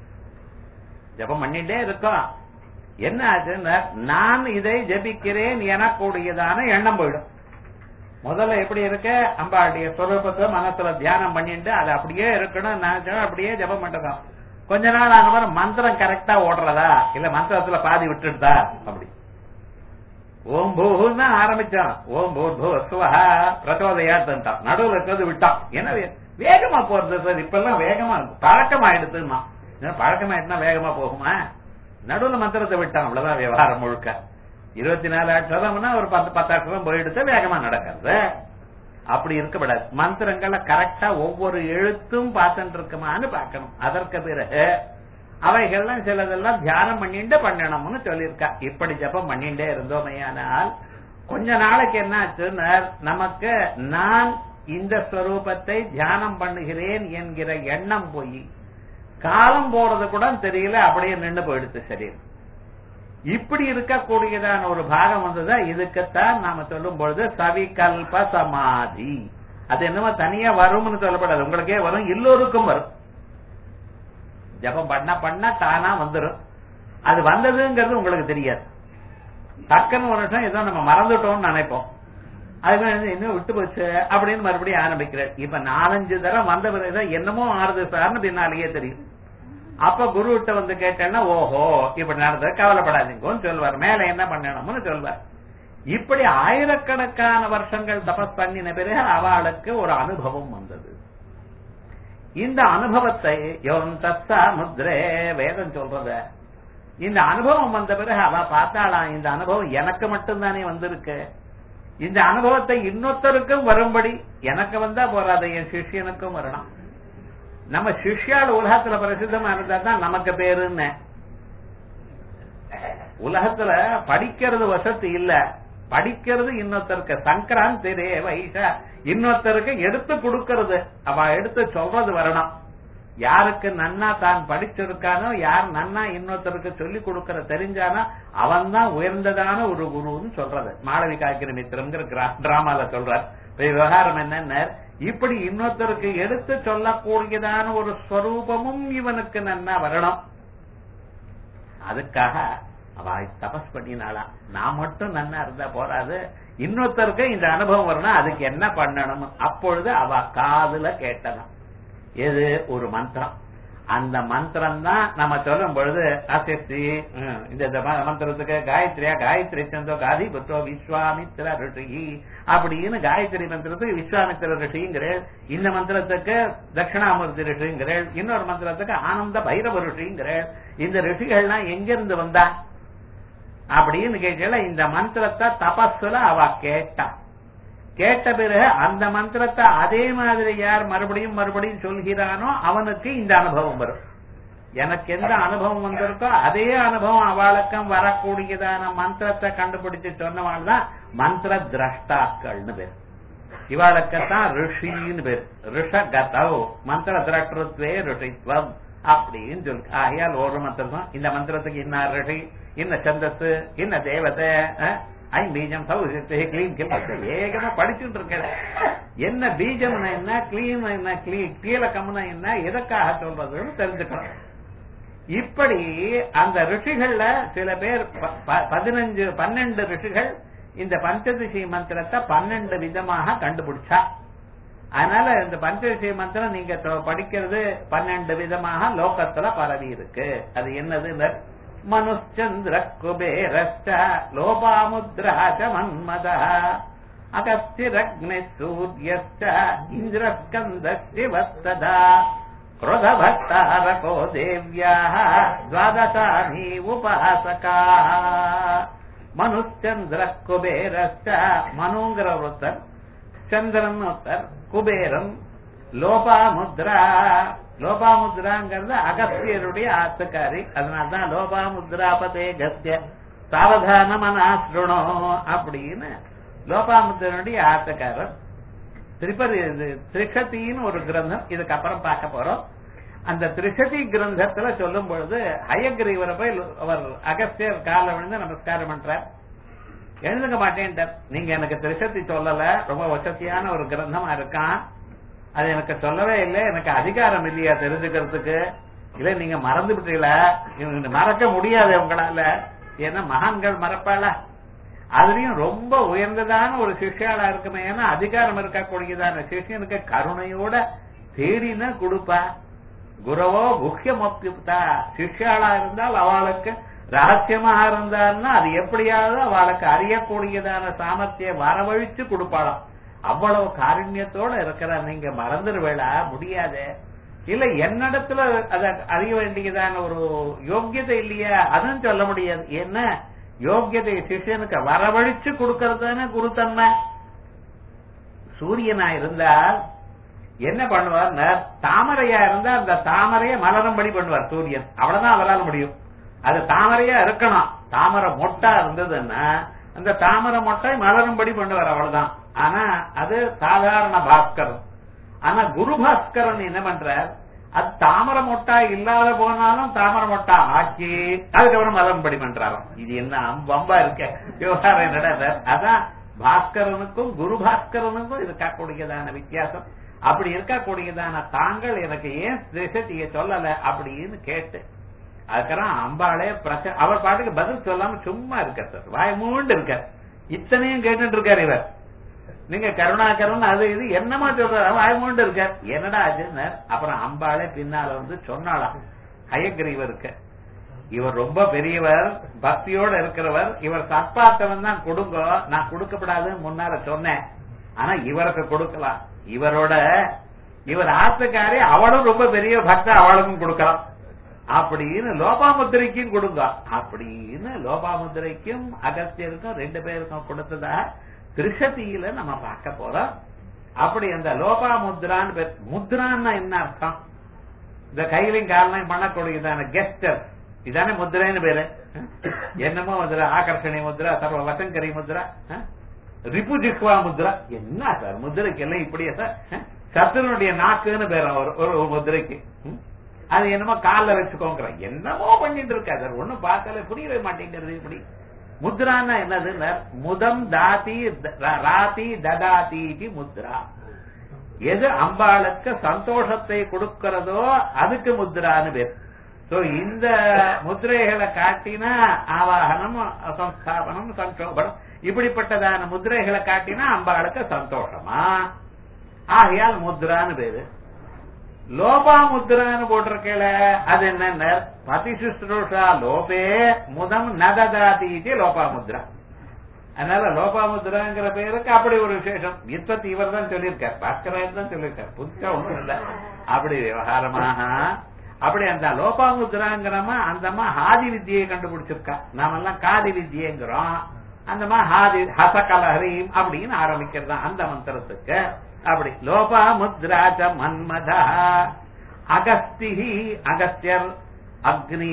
ஜபம் பண்ணிட்டே இருக்கோம் என்ன ஆச்சுன்னா நான் இதை ஜபிக்கிறேன் எனக்கூடியதான எண்ணம் போயிடும் முதல்ல எப்படி இருக்க அம்பாளுடைய ஸ்வரூபத்தை மனசுல தியானம் பண்ணிட்டு அது அப்படியே இருக்கணும் நான் அப்படியே ஜபம் பண்றதான் கொஞ்ச நாள் ஆன மாதிரி மந்திரம் கரெக்டா ஓடுறதா இல்ல மந்திரத்துல பாதி விட்டுடுதா அப்படி ஓம் பூன்னு ஆரம்பிச்சான் ஓம் பூர் பூ சுவஹா பிரச்சோதயாத்தான் நடுவில் இருக்கிறது விட்டான் என்ன வே- வேகமா போறது சார் இப்ப எல்லாம் வேகமா இருக்கு பழக்கமாயிடுதுன்னா பழக்கமாயிட்டுனா வேகமா போகுமா நடுவுல மந்திரத்தை விட்டான் அவ்வளவுதான் விவகாரம் முழுக்க இருபத்தி நாலு அக்ஷரம்னா ஒரு பத்து பத்து அக்ஷரம் போயிடுச்சு வேகமா நடக்கிறது அப்படி இருக்கக்கூடாது மந்திரங்களை கரெக்டா ஒவ்வொரு எழுத்தும் பார்த்துட்டு இருக்குமான்னு பார்க்கணும் அதற்கு பிறகு அவைகள்லாம் சிலதெல்லாம் தியானம் பண்ணிட்டு பண்ணணும்னு சொல்லியிருக்கா இப்படி ஜபம் பண்ணிட்டே இருந்தோமையானால் கொஞ்ச நாளைக்கு என்ன ஆச்சுன்னா நமக்கு நான் இந்த ஸ்வரூபத்தை தியானம் பண்ணுகிறேன் என்கிற எண்ணம் போய் காலம் போறது கூட தெரியல அப்படியே நின்று போயிடுச்சு சரீரம் இப்படி இருக்கக்கூடியதான ஒரு பாகம் வந்ததா இதுக்குத்தான் நாம சொல்லும் பொழுது சவிகல்ப சமாதி அது என்னமோ தனியா வரும்னு சொல்லப்படாது உங்களுக்கே வரும் எல்லோருக்கும் வரும் ஜபம் பண்ண பண்ண தானா வந்துரும் அது வந்ததுங்கிறது உங்களுக்கு தெரியாது டக்குன்னு ஒரு நிமிஷம் ஏதோ நம்ம மறந்துட்டோம்னு நினைப்போம் அதுக்கு இன்னும் விட்டு போச்சு அப்படின்னு மறுபடியும் ஆரம்பிக்கிறேன் இப்ப நாலஞ்சு தடவை வந்த பிறகுதான் என்னமோ ஆறுது சார்னு பின்னாலேயே தெரியும் அப்ப குரு கிட்ட வந்து கேட்டேன்னா ஓஹோ இப்படி நடந்தது கவலைப்படாதீங்கன்னு சொல்வார் மேல என்ன பண்ணணும்னு சொல்வார் இப்படி ஆயிரக்கணக்கான வருஷங்கள் தபஸ் பண்ணின பிறகு அவளுக்கு ஒரு அனுபவம் வந்தது இந்த அனுபவத்தை யோன் தத்தா முத்ரே வேதம் சொல்றத இந்த அனுபவம் வந்த பிறகு அவ பார்த்தாளாம் இந்த அனுபவம் எனக்கு மட்டும்தானே வந்திருக்கு இந்த அனுபவத்தை இன்னொருத்தருக்கும் வரும்படி எனக்கு வந்தா போறாது என் சிஷ்யனுக்கும் வரணும் நம்ம சிஷ்யால் உலகத்துல பிரசித்தமா இருந்தா தான் நமக்கு பேருன்னு உலகத்துல படிக்கிறது வசதி இல்ல படிக்கிறது இன்னொருத்தருக்கு சங்கராந்தி ரே வைஷா இன்னொருத்தருக்கு எடுத்து கொடுக்கறது அவ எடுத்து சொல்றது வரணும் யாருக்கு நன்னா தான் படிச்சிருக்கானோ யார் நன்னா இன்னொருத்தருக்கு சொல்லி கொடுக்கற தெரிஞ்சானோ அவன் தான் உயர்ந்ததான ஒரு குருன்னு சொல்றது மாளவிகாக்கிர மித்திரம்ங்கிற டிராமால சொல்றார் விவகாரம் என்னன்னு இப்படி இன்னொருத்தருக்கு எடுத்து சொல்லக்கூடியதான ஒரு ஸ்வரூபமும் இவனுக்கு நன்னா வரணும் அதுக்காக அவ தபஸ் பண்ணினாளா நான் மட்டும் நன்னா இருந்தா போறாது இன்னொருத்தருக்கு இந்த அனுபவம் வரணும் அதுக்கு என்ன பண்ணணும் அப்பொழுது அவ காதுல கேட்டலாம் எது ஒரு மந்திரம் அந்த மந்திரம் தான் நம்ம சொல்லும் பொழுது அசக்தி இந்த மந்திரத்துக்கு காயத்ரியா காயத்ரி சந்தோ காதி புத்தோ விஸ்வாமித்திர ரிஷி அப்படின்னு காயத்ரி மந்திரத்துக்கு விஸ்வாமித்திர ரிஷிங்கிறேன் இந்த மந்திரத்துக்கு தட்சிணாமூர்த்தி ரிஷிங்கிறேன் இன்னொரு மந்திரத்துக்கு ஆனந்த பைரவ ரிஷிங்கிறேன் இந்த ரிஷிகள்லாம் எங்க இருந்து வந்தா அப்படின்னு கேட்கல இந்த மந்திரத்தை தபஸ்ல அவ கேட்டா கேட்ட பிறகு அந்த மந்திரத்தை அதே மாதிரி யார் மறுபடியும் மறுபடியும் சொல்கிறானோ அவனுக்கு இந்த அனுபவம் வரும் எனக்கு எந்த அனுபவம் வந்திருக்கோ அதே அனுபவம் அவளுக்கும் வரக்கூடியதான மந்திரத்தை கண்டுபிடிச்சு சொன்னவாள் தான் மந்திர திரஷ்டாக்கள்னு பேர் இவாளுக்குத்தான் ரிஷின்னு பேர் ரிஷகதவ் மந்திர திரட்டுத்வே ரிஷித்வம் அப்படின்னு சொல்லு ஆகையால் ஒரு மந்திரம் தான் இந்த மந்திரத்துக்கு என்ன ரிஷி என்ன சந்தஸ் என்ன தேவதை ஐ பீஜம் சௌசித்து கிளீன் கிளீன் ஏகமா படிச்சுட்டு இருக்க என்ன பீஜம்னா என்ன கிளீன் என்ன கீழக்கம்னா என்ன எதற்காக சொல்றதுன்னு தெரிஞ்சுக்கணும் இப்படி அந்த ரிஷிகள்ல சில பேர் பதினஞ்சு பன்னெண்டு ரிஷிகள் இந்த பஞ்சதிசி மந்திரத்தை பன்னெண்டு விதமாக கண்டுபிடிச்சா அதனால இந்த பஞ்சதிசி மந்திரம் நீங்க படிக்கிறது பன்னெண்டு விதமாக லோகத்துல பரவி இருக்கு அது என்னது மனுச்சந்திர குபேரஸ்ட லோபாமுத்ராச்ச மன்மத அகஸ்திரக்னி சூரியஸ்ட இந்திரஸ்கந்த சிவஸ்ததா क्रोधभट्टारको देव्याः द्वादशानि उपासकाः மனுச்சந்திர குபேரஸ்ட மனுங்கிற ஒருத்தர் சந்திரன் ஒருத்தர் குபேரன் லோபாமுத்ரா லோபாமுத்ராங்கிறது அகஸ்தியருடைய ஆத்துக்காரி அதனால்தான் லோபாமுத்ராபதே கத்திய சாவதான மனாஸ்ருணோ அப்படின்னு லோபாமுத்ரனுடைய ஆத்துக்காரர் திரிபதி திரிஷத்தின்னு ஒரு கிரந்தம் இதுக்கு அப்புறம் பார்க்க போறோம் அந்த திரிஷதி கிரந்தத்துல சொல்லும் பொழுது ஹயகிரீவரை போய் அவர் அகஸ்தியர் கால விழுந்து நமஸ்காரம் பண்றார் எழுதுங்க மாட்டேன்ட்டார் நீங்க எனக்கு திரிஷத்தி சொல்லல ரொம்ப வசதியான ஒரு கிரந்தமா இருக்கான் அது எனக்கு சொல்லவே இல்லை எனக்கு அதிகாரம் இல்லையா தெரிஞ்சுக்கிறதுக்கு இல்ல நீங்க மறந்து விட்டீங்களா மறக்க முடியாது உங்களால ஏன்னா மகான்கள் மறப்பாள அதுலயும் ரொம்ப உயர்ந்ததான ஒரு சிஷ்யாளா இருக்குமே ஏன்னா அதிகாரம் இருக்கக்கூடியதான சிஷ்யனுக்கு கருணையோட தேடினா கொடுப்பா குருவோ முக்கியமொப்யுக்தா சிஷ்யாளா இருந்தால் அவளுக்கு ரகசியமாக இருந்தால்னா அது எப்படியாவது அவளுக்கு அறியக்கூடியதான சாமர்த்திய வரவழிச்சு கொடுப்பாளாம் அவ்வளவு காருண்யத்தோட இருக்கிற நீங்க மறந்துடுவேளா முடியாது இல்ல என்னிடத்துல அத அறிய வேண்டியதான ஒரு யோக்கியதை இல்லையா அதுவும் சொல்ல முடியாது என்ன யோக்கியதை சிஷியனுக்கு வரவழிச்சு கொடுக்கறது குருத்தன்மை சூரியனா இருந்தால் என்ன பண்ணுவார் தாமரையா இருந்தா அந்த தாமரைய மலரும்படி பண்ணுவார் சூரியன் அவ்வளவுதான் அவரால் முடியும் அது தாமரையா இருக்கணும் தாமரை மொட்டா இருந்ததுன்னா அந்த தாமரை மொட்டை மலரும்படி பண்ணுவார் அவ்வளவுதான் ஆனா அது சாதாரண பாஸ்கரன் ஆனா குரு பாஸ்கரன் என்ன பண்றார் அது தாமரை மொட்டா இல்லாத போனாலும் தாமரை மொட்டா ஆக்கி அதுக்கப்புறம் மலரும்படி பண்றாராம் இது என்ன வம்பா இருக்க விவகாரம் என்னடா அதான் பாஸ்கரனுக்கும் குரு பாஸ்கரனுக்கும் இருக்கக்கூடியதான வித்தியாசம் அப்படி இருக்கக்கூடியதான தாங்கள் எனக்கு ஏன் திசைய சொல்லல அப்படின்னு கேட்டு அதுக்கப்புறம் அம்பாளே பிரச்சனை அவர் பாட்டுக்கு பதில் சொல்லாம சும்மா இருக்கார் சார் வாய மூண்டு இருக்கார் இத்தனையும் கேட்டுட்டு இருக்காரு இவர் நீங்க கருணாகரன் அது இது என்னமா சொல்றாரு வாய மூண்டு இருக்கார் என்னடா ஆச்சுன்னு அப்புறம் அம்பாளே பின்னால வந்து சொன்னாலாம் ஹயக்ரீவருக்கு இவர் ரொம்ப பெரியவர் பக்தியோட இருக்கிறவர் இவர் சத்பார்த்தவன் தான் கொடுங்க நான் கொடுக்கப்படாதுன்னு முன்னால சொன்னேன் ஆனா இவருக்கு கொடுக்கலாம் இவரோட இவர் ஆத்துக்காரி அவளும் ரொம்ப பெரிய பக்த அவளுக்கும் கொடுக்கலாம் அப்படின்னு லோபாமுத்திரைக்கும் கொடுங்க அப்படின்னு லோபாமுத்திரைக்கும் அகஸ்தியருக்கும் ரெண்டு பேருக்கும் கொடுத்ததா திருஷதியில நம்ம பார்க்க போறோம் அப்படி அந்த லோபா முத்ரான்னு பேர் முத்ரான்னா என்ன அர்த்தம் இந்த கையிலையும் காலையும் பண்ணக்கூடியதான கெஸ்டர் இதானே முத்ரைன்னு பேரு என்னமோ முத்ரா ஆகர்ஷணி முத்ரா சர்வ வசங்கரி முத்ரா ரிபு ஜிக்வா முத்ரா என்ன சார் முத்திரைக்கு எல்லாம் இப்படியே சார் சத்துருனுடைய நாக்குன்னு பேர் ஒரு ஒரு முத்திரைக்கு அது என்னமோ காலில் வச்சுக்கோங்கிற என்னமோ பண்ணிட்டு இருக்கா சார் ஒண்ணும் பார்க்கல புரியவே மாட்டேங்கிறது இப்படி முத்ரான்னா என்னது முதம் தாதி ராதி ததாதி முத்ரா எது அம்பாளுக்கு சந்தோஷத்தை கொடுக்கிறதோ அதுக்கு முத்ரான்னு பேர் சோ இந்த முத்திரைகளை காட்டினா ஆவாகனம் சம்ஸ்தாபனம் சங்கோபனம் இப்படிப்பட்டதான முத்திரைகளை காட்டினா அம்பாளுக்கு சந்தோஷமா ஆகையால் முத்ரான்னு பேரு லோபா முத்ரான்னு போட்டிருக்கல அது என்ன பதிசுஷ்ரூஷா லோபே முதம் நததாதி லோபா முத்ரா அதனால லோபா முத்ராங்கிற பேருக்கு அப்படி ஒரு விசேஷம் விற்பத்தி இவர் தான் சொல்லியிருக்கார் பாஸ்கராயர் தான் சொல்லியிருக்கார் புதுசா ஒண்ணும் இல்ல அப்படி விவகாரமாக அப்படி அந்த லோபா முத்ராங்கிறமா அந்தம்மா ஹாதி வித்தியை கண்டுபிடிச்சிருக்கா நாமெல்லாம் காதி வித்தியங்கிறோம் அந்தமா ஹாதி ஹசகலஹரீம் அப்படின்னு ஆரம்பிக்கிறது அந்த மந்திரத்துக்கு அப்படி லோபா முத்ராஜ மன்மதா அகஸ்தி அகஸ்தியர் அக்னி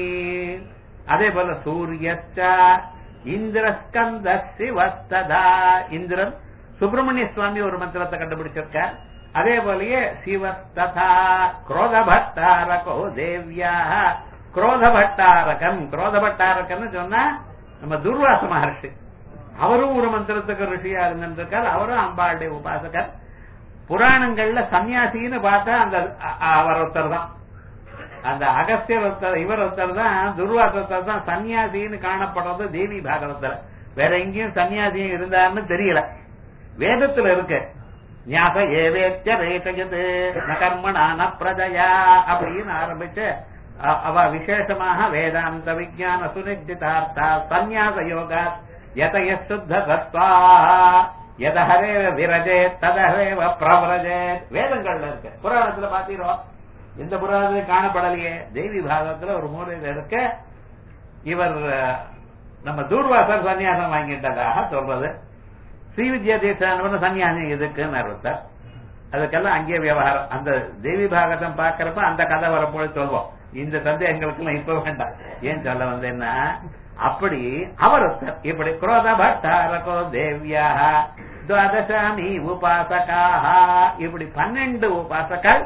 அதே போல சூரியச்ச இந்திரஸ்கந்த சிவஸ்ததா இந்திரன் சுப்பிரமணிய சுவாமி ஒரு மந்திரத்தை கண்டுபிடிச்சிருக்க அதே போலயே சிவஸ்ததா குரோத பட்டாரகோ தேவியா குரோத பட்டாரகன் குரோத பட்டாரகன் சொன்னா நம்ம துர்வாச மகர்ஷி அவரும் ஒரு மந்திரத்துக்கு ரிஷியா இருந்திருக்கார் அவரும் அம்பாளுடைய உபாசகர் புராணங்கள்ல சன்னியாசின்னு பார்த்தா அந்த அவர் ஒருத்தர் தான் அந்த அகஸ்தியர் ஒருத்தர் இவர் ஒருத்தர் தான் துர்வாசத்தர் தான் சன்னியாசின்னு காணப்படுறது தேவி பாகவத்துல வேற எங்கேயும் சன்னியாசியும் இருந்தாருன்னு தெரியல வேதத்துல இருக்கு ஞாபக ஏவேத்திய ரேட்டது நகர்மணான பிரஜயா அப்படின்னு ஆரம்பிச்சு அவ விசேஷமாக வேதாந்த விஜயான சுனிர்ஜிதார்த்தா சந்நியாச யோகா யதய சுத்த தத்வா எதஹரே விரஜே ததஹரேவ பிரவரஜே வேதங்கள்ல இருக்கு புராணத்துல பாத்தீரோம் எந்த புராணத்திலும் காணப்படலையே தேவி பாகத்துல ஒரு மூலையில இருக்க இவர் நம்ம தூர்வாசர் சன்னியாசம் வாங்கிட்டதாக சொல்றது ஸ்ரீவித்யா தீட்சானவன் சன்னியாசம் எதுக்குன்னு ஒருத்தர் அதுக்கெல்லாம் அங்கேயே விவகாரம் அந்த தேவி பாகத்தம் பாக்குறப்ப அந்த கதை வரப்போது சொல்வோம் இந்த சந்தேகங்களுக்கு எல்லாம் இப்ப வேண்டாம் ஏன் சொல்ல வந்தேன்னா அப்படி அவர் இப்படி குரோத பட்டாரகோ தேவியா துவாதசாமி உபாசகாக இப்படி பன்னெண்டு உபாசகர்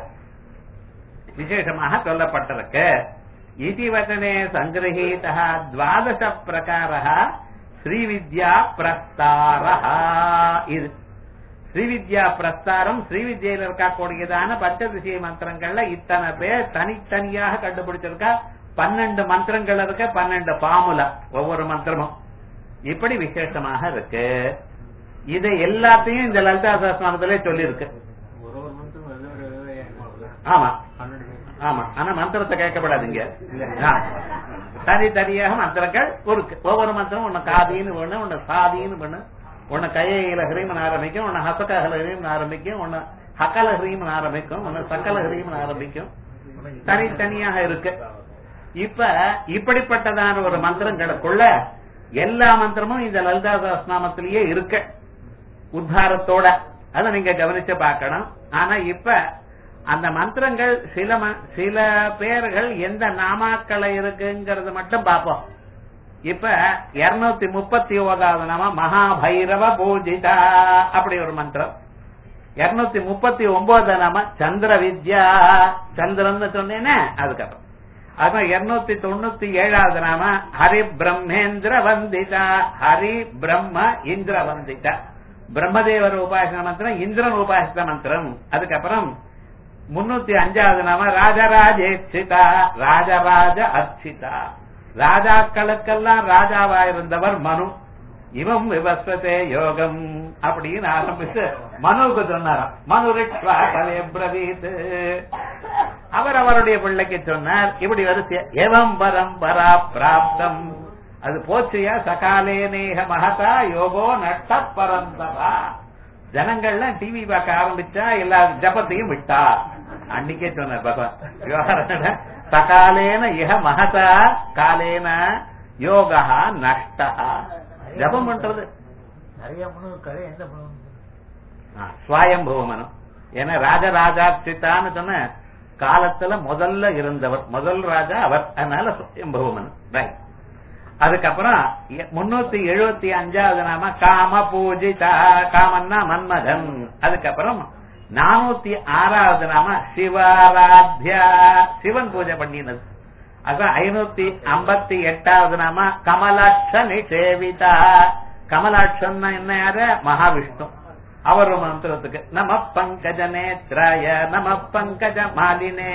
விசேஷமாக சொல்லப்பட்டிருக்கு இதிவச்சனே சங்கிரகீதா துவாதச பிரகார ஸ்ரீவித்யா பிரஸ்தார இது ஸ்ரீவித்யா பிரஸ்தாரம் ஸ்ரீவித்யில இருக்கக்கூடியதான பஞ்சதிசை மந்திரங்கள்ல இத்தனை பேர் தனித்தனியாக கண்டுபிடிச்சிருக்கா பன்னெண்டு மந்திரங்கள் இருக்க பன்னெண்டு பாமுல ஒவ்வொரு மந்திரமும் இப்படி விசேஷமாக இருக்கு இது எல்லாத்தையும் இந்த லலிதா சகஸ்நாமத்திலே சொல்லியிருக்கு ஆமா ஆமா ஆனா மந்திரத்தை கேட்கப்படாதுங்க தனி தனியாக மந்திரங்கள் இருக்கு ஒவ்வொரு மந்திரம் ஒன்னு காதின்னு ஒண்ணு ஒன்னு சாதின்னு ஒண்ணு ஒன்னு கையில ஹரீமன் ஆரம்பிக்கும் ஒன்னு ஹசக ஹரீமன் ஆரம்பிக்கும் ஒன்னு ஹக்கல ஹரீமன் ஆரம்பிக்கும் ஒன்னு சக்கல ஹரீமன் ஆரம்பிக்கும் தனித்தனியாக இருக்கு இப்ப இப்படிப்பட்டதான ஒரு மந்திரங்களுக்குள்ள எல்லா மந்திரமும் இந்த லலிதா சகஸ்நாமத்திலேயே இருக்கு உத்தாரத்தோட அதை நீங்க கவனிச்சு பார்க்கணும் ஆனா இப்ப அந்த மந்திரங்கள் சில சில பேர்கள் எந்த நாமாக்களை இருக்குங்கிறது மட்டும் பார்ப்போம் இப்ப இருநூத்தி முப்பத்தி ஒன்பதாவது நாம மகாபைரவ பூஜிதா அப்படி ஒரு மந்திரம் இருநூத்தி முப்பத்தி ஒன்பது நாம சந்திர வித்யா சந்திரன் சொன்னேனே அதுக்கப்புறம் அப்புறம் இருநூத்தி தொண்ணூத்தி ஏழாவது நாம ஹரி பிரம்மேந்திர வந்திதா ஹரி பிரம்ம இந்திர வந்திதா பிரம்மதேவர் உபாசன மந்திரம் இந்திரன் உபாசித்த மந்திரம் அதுக்கப்புறம் முன்னூத்தி அஞ்சாவது நாம ராஜராஜேச்சிதா ராஜராஜ அர்ச்சிதா ராஜாக்களுக்கெல்லாம் ராஜாவா இருந்தவர் மனு இவம் விவஸ்வதே யோகம் அப்படின்னு ஆரம்பிச்சு மனுவுக்கு சொன்னாராம் மனு ரிக்வா கலே பிரவீத் அவர் அவருடைய பிள்ளைக்கு சொன்னார் இப்படி வரிசையா எவம் பரம்பரா பிராப்தம் அது போச்சியா சகாலே நேக மகதா யோகோ நட்ட பரந்தவா ஜனங்கள்லாம் டிவி பார்க்க ஆரம்பிச்சா எல்லா ஜபத்தையும் விட்டா அன்னைக்கே சொன்னார் பகவான் விவகாரம் சகாலேன இஹ மகதா காலேன யோகா நஷ்டா ஜபம் பண்றது நிறைய மனு கதை எந்த மனு சுவாயம்புவ மனம் ஏன்னா ராஜராஜாச்சித்தான்னு சொன்ன காலத்துல முதல்ல இருந்தவர் முதல் ராஜா அவர் அதனால சுயம்புவ மனம் ரைட் அதுக்கப்புறம் எ- முன்னூத்தி எழுபத்தி அஞ்சாவது நாம காம பூஜிதா காமன்னா மன்மதன் அதுக்கப்புறம் நானூத்தி ஆறாவது நாம சிவாராத்யா சிவன் பூஜை பண்ணினது அதான் ஐநூத்தி ஐம்பத்தி எட்டாவது நாம கமலாட்ச நிஷேவிதா கமலாட்சன்னா என்ன யாரு மகாவிஷ்ணு அவர் மந்திரத்துக்கு நம பங்கஜ நேத்ராய நம பங்கஜ மாலினே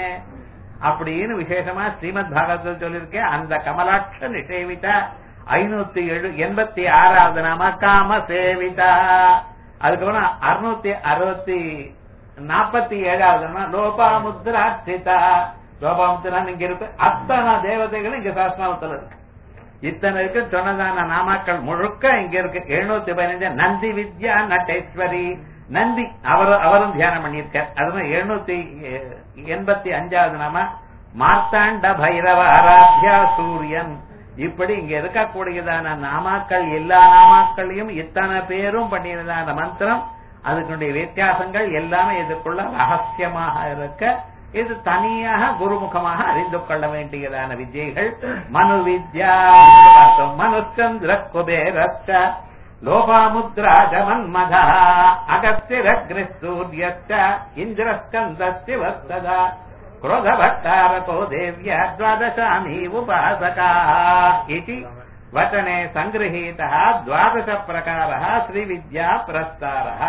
அப்படின்னு விசேஷமா ஸ்ரீமத் பாகவத்தில் சொல்லியிருக்கேன் அந்த கமலாட்ச நிஷேவிதா ஐநூத்தி எழு எண்பத்தி ஆறாவது நாம காம சேவிதா அதுக்கப்புறம் அறுநூத்தி அறுபத்தி நாற்பத்தி ஏழாவது நாம லோபாமுத்ராட்சிதா லோபாமுத்ரா இங்க இருக்கு அத்தனை தேவதைகளும் இங்க சாஸ்திராமத்துல இருக்கு இத்தனை இருக்கு சொன்னதான நாமாக்கள் முழுக்க இங்க இருக்கு எழுநூத்தி பதினஞ்சு நந்தி வித்யா நட்டேஸ்வரி நந்தி அவர் அவரும் தியானம் பண்ணியிருக்கார் அதுதான் எழுநூத்தி எண்பத்தி அஞ்சாவது நாம மார்த்தாண்ட பைரவ ஆராத்யா சூரியன் இப்படி இங்க இருக்கக்கூடியதான நாமாக்கள் எல்லா நாமாக்களையும் இத்தனை பேரும் பண்ணியதான மந்திரம் அதுக்குடைய வித்தியாசங்கள் எல்லாமே இதுக்குள்ள ரகசியமாக இருக்க இது தனியாக குருமுகமாக அறிந்து கொள்ள வேண்டியதான வித்யைகள் மனு வித்யா பார்த்தோம் மனுச்சந்திர குபேரச்ச லோபாமுத்ரா ஜமன்மதா அகஸ்திரக்னி சூரியச்ச இந்திரஸ்கந்தஸ்ய வர்த்ததா क्रोधभट्टारको देव्या द्वादशामी उपासकाः इति वचने सङ्गृहीतः द्वादशप्रकारः श्रीविद्या प्रस्तारः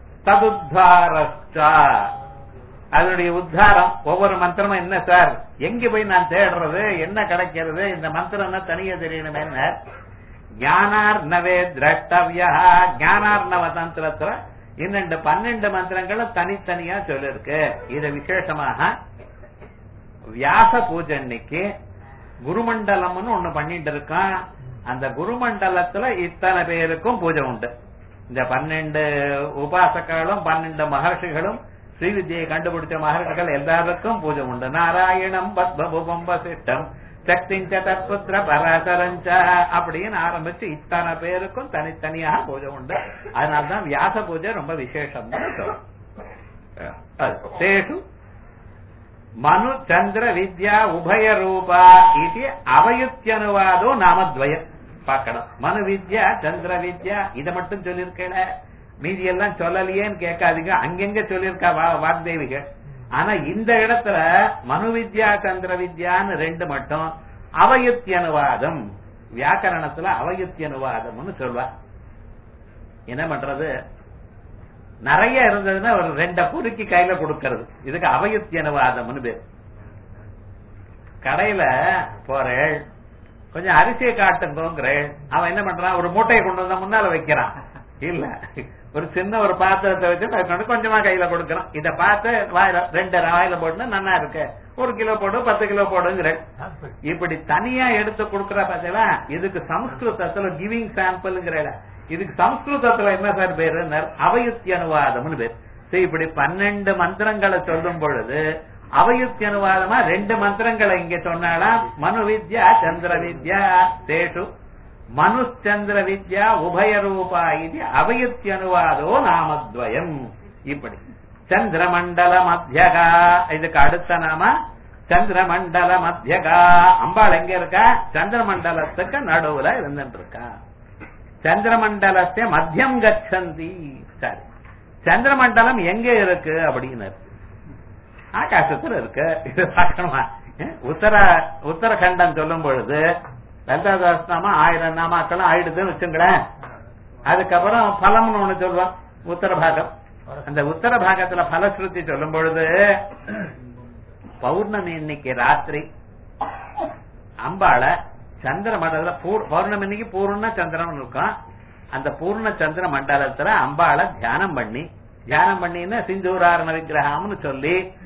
तदुद्धारश्च அதனுடைய உத்தாரம் ஒவ்வொரு மந்திரமும் என்ன சார் எங்க போய் நான் தேடுறது என்ன கிடைக்கிறது இந்த மந்திரம் தனியா தெரியணும் என்ன ஞானார்ணவே திரஷ்டவியா ஞானார்ணவ தந்திரத்துல இன்னெண்டு பன்னெண்டு மந்திரங்களும் தனித்தனியா சொல்லிருக்கு இது விசேஷமாக வியாச பூஜை அன்னைக்கு குருமண்டலம்னு ஒண்ணு பண்ணிட்டு இருக்கான் அந்த குருமண்டலத்துல இத்தனை பேருக்கும் பூஜை உண்டு இந்த பன்னெண்டு உபாசகர்களும் பன்னெண்டு மகர்ஷிகளும் ஸ்ரீவித்யை கண்டுபிடிச்ச மகர்ஷிகள் எல்லாருக்கும் பூஜை உண்டு நாராயணம் பத்மபுபம் வசிஷ்டம் சக்திஞ்ச தற்புத்திர பராசரஞ்ச அப்படின்னு ஆரம்பிச்சு இத்தனை பேருக்கும் தனித்தனியாக பூஜை உண்டு அதனால்தான் வியாச பூஜை ரொம்ப விசேஷம் தேஷு மனு சந்திர வித்யா உபய ரூபா இது அவயுத்தியனுவாதோ நாமத்வயம் பார்க்கணும் மனு வித்யா சந்திர வித்யா இதை மட்டும் சொல்லியிருக்கல மீதி எல்லாம் சொல்லலையேன்னு கேட்காதீங்க அங்கெங்க சொல்லியிருக்கா வா- வாக்தேவிகள் ஆனா இந்த இடத்துல மனு வித்யா சந்திர வித்யான்னு ரெண்டு மட்டும் அவயுத்தி அனுவாதம் வியாக்கரணத்துல அவயுத்தி அனுவாதம்னு சொல்வா என்ன பண்றது நிறைய இருந்ததுன்னா ஒரு ரெண்ட பொறுக்கி கையில கொடுக்கறது இதுக்கு அவயுத்தி அனுவாதம்னு பேர் கடையில போறேள் கொஞ்சம் அரிசியை காட்டுங்கிறேள் அவன் என்ன பண்றான் ஒரு மூட்டையை கொண்டு வந்தா முன்னால வைக்கிறான் இல்ல ஒரு சின்ன ஒரு பாத்திரத்தை வச்சு அதுக்கு நடுவுல கொஞ்சமா கையில கொடுக்கறான் இத பார்த்து வாயில ரெண்டு வாயில போட்டு நல்லா இருக்கு ஒரு கிலோ போடு பத்து கிலோ போடுங்கிற இப்படி தனியா எடுத்து கொடுக்கற பாத்தீங்களா இதுக்கு சம்ஸ்கிருதத்துல கிவிங் சாம்பிள்ங்கிற இதுக்கு சம்ஸ்கிருதத்துல என்ன சார் பேரு அவயுத்தி அனுவாதம்னு பேர் சரி இப்படி பன்னெண்டு மந்திரங்களை சொல்லும் பொழுது அவயுத்தி அனுவாதமா ரெண்டு மந்திரங்களை இங்க சொன்னாலாம் மனு வித்யா சந்திர வித்யா தேஷு மனுச்சந்திர வித்யா உபய ரூபா இது அவயுத்தி அனுவாதோ நாமத்வயம் இப்படி சந்திரமண்டல மத்தியகா இதுக்கு அடுத்த நாம சந்திரமண்டல மத்தியகா அம்பாள் எங்க இருக்கா சந்திரமண்டலத்துக்கு நடுவுல இருந்துட்டு இருக்கா சந்திரமண்டலத்தை மத்தியம் கச்சந்தி சரி சந்திரமண்டலம் எங்க இருக்கு அப்படின்னு ஆகாசத்துல இருக்கு இது பார்க்கணுமா உத்தர உத்தரகண்டம் சொல்லும் பொழுது லலிதாதாஸ்நாமா ஆயிரம் நாமாக்களும் ஆயிடுதுன்னு வச்சுங்களேன் அதுக்கப்புறம் பலம்னு ஒண்ணு சொல்லுவோம் உத்தர பாகம் அந்த உத்தர பாகத்துல பலஸ்ருதி சொல்லும் பொழுது பௌர்ணமி இன்னைக்கு ராத்திரி அம்பாள சந்திர மண்டலத்துல பூர்- பௌர்ணமி இன்னைக்கு பூர்ண சந்திரன் இருக்கும் அந்த பூர்ண சந்திர மண்டலத்துல அம்பாள தியானம் பண்ணி தியானம் பண்ணின்னா சிந்தூராரண விக்கிரகம்னு சொல்லி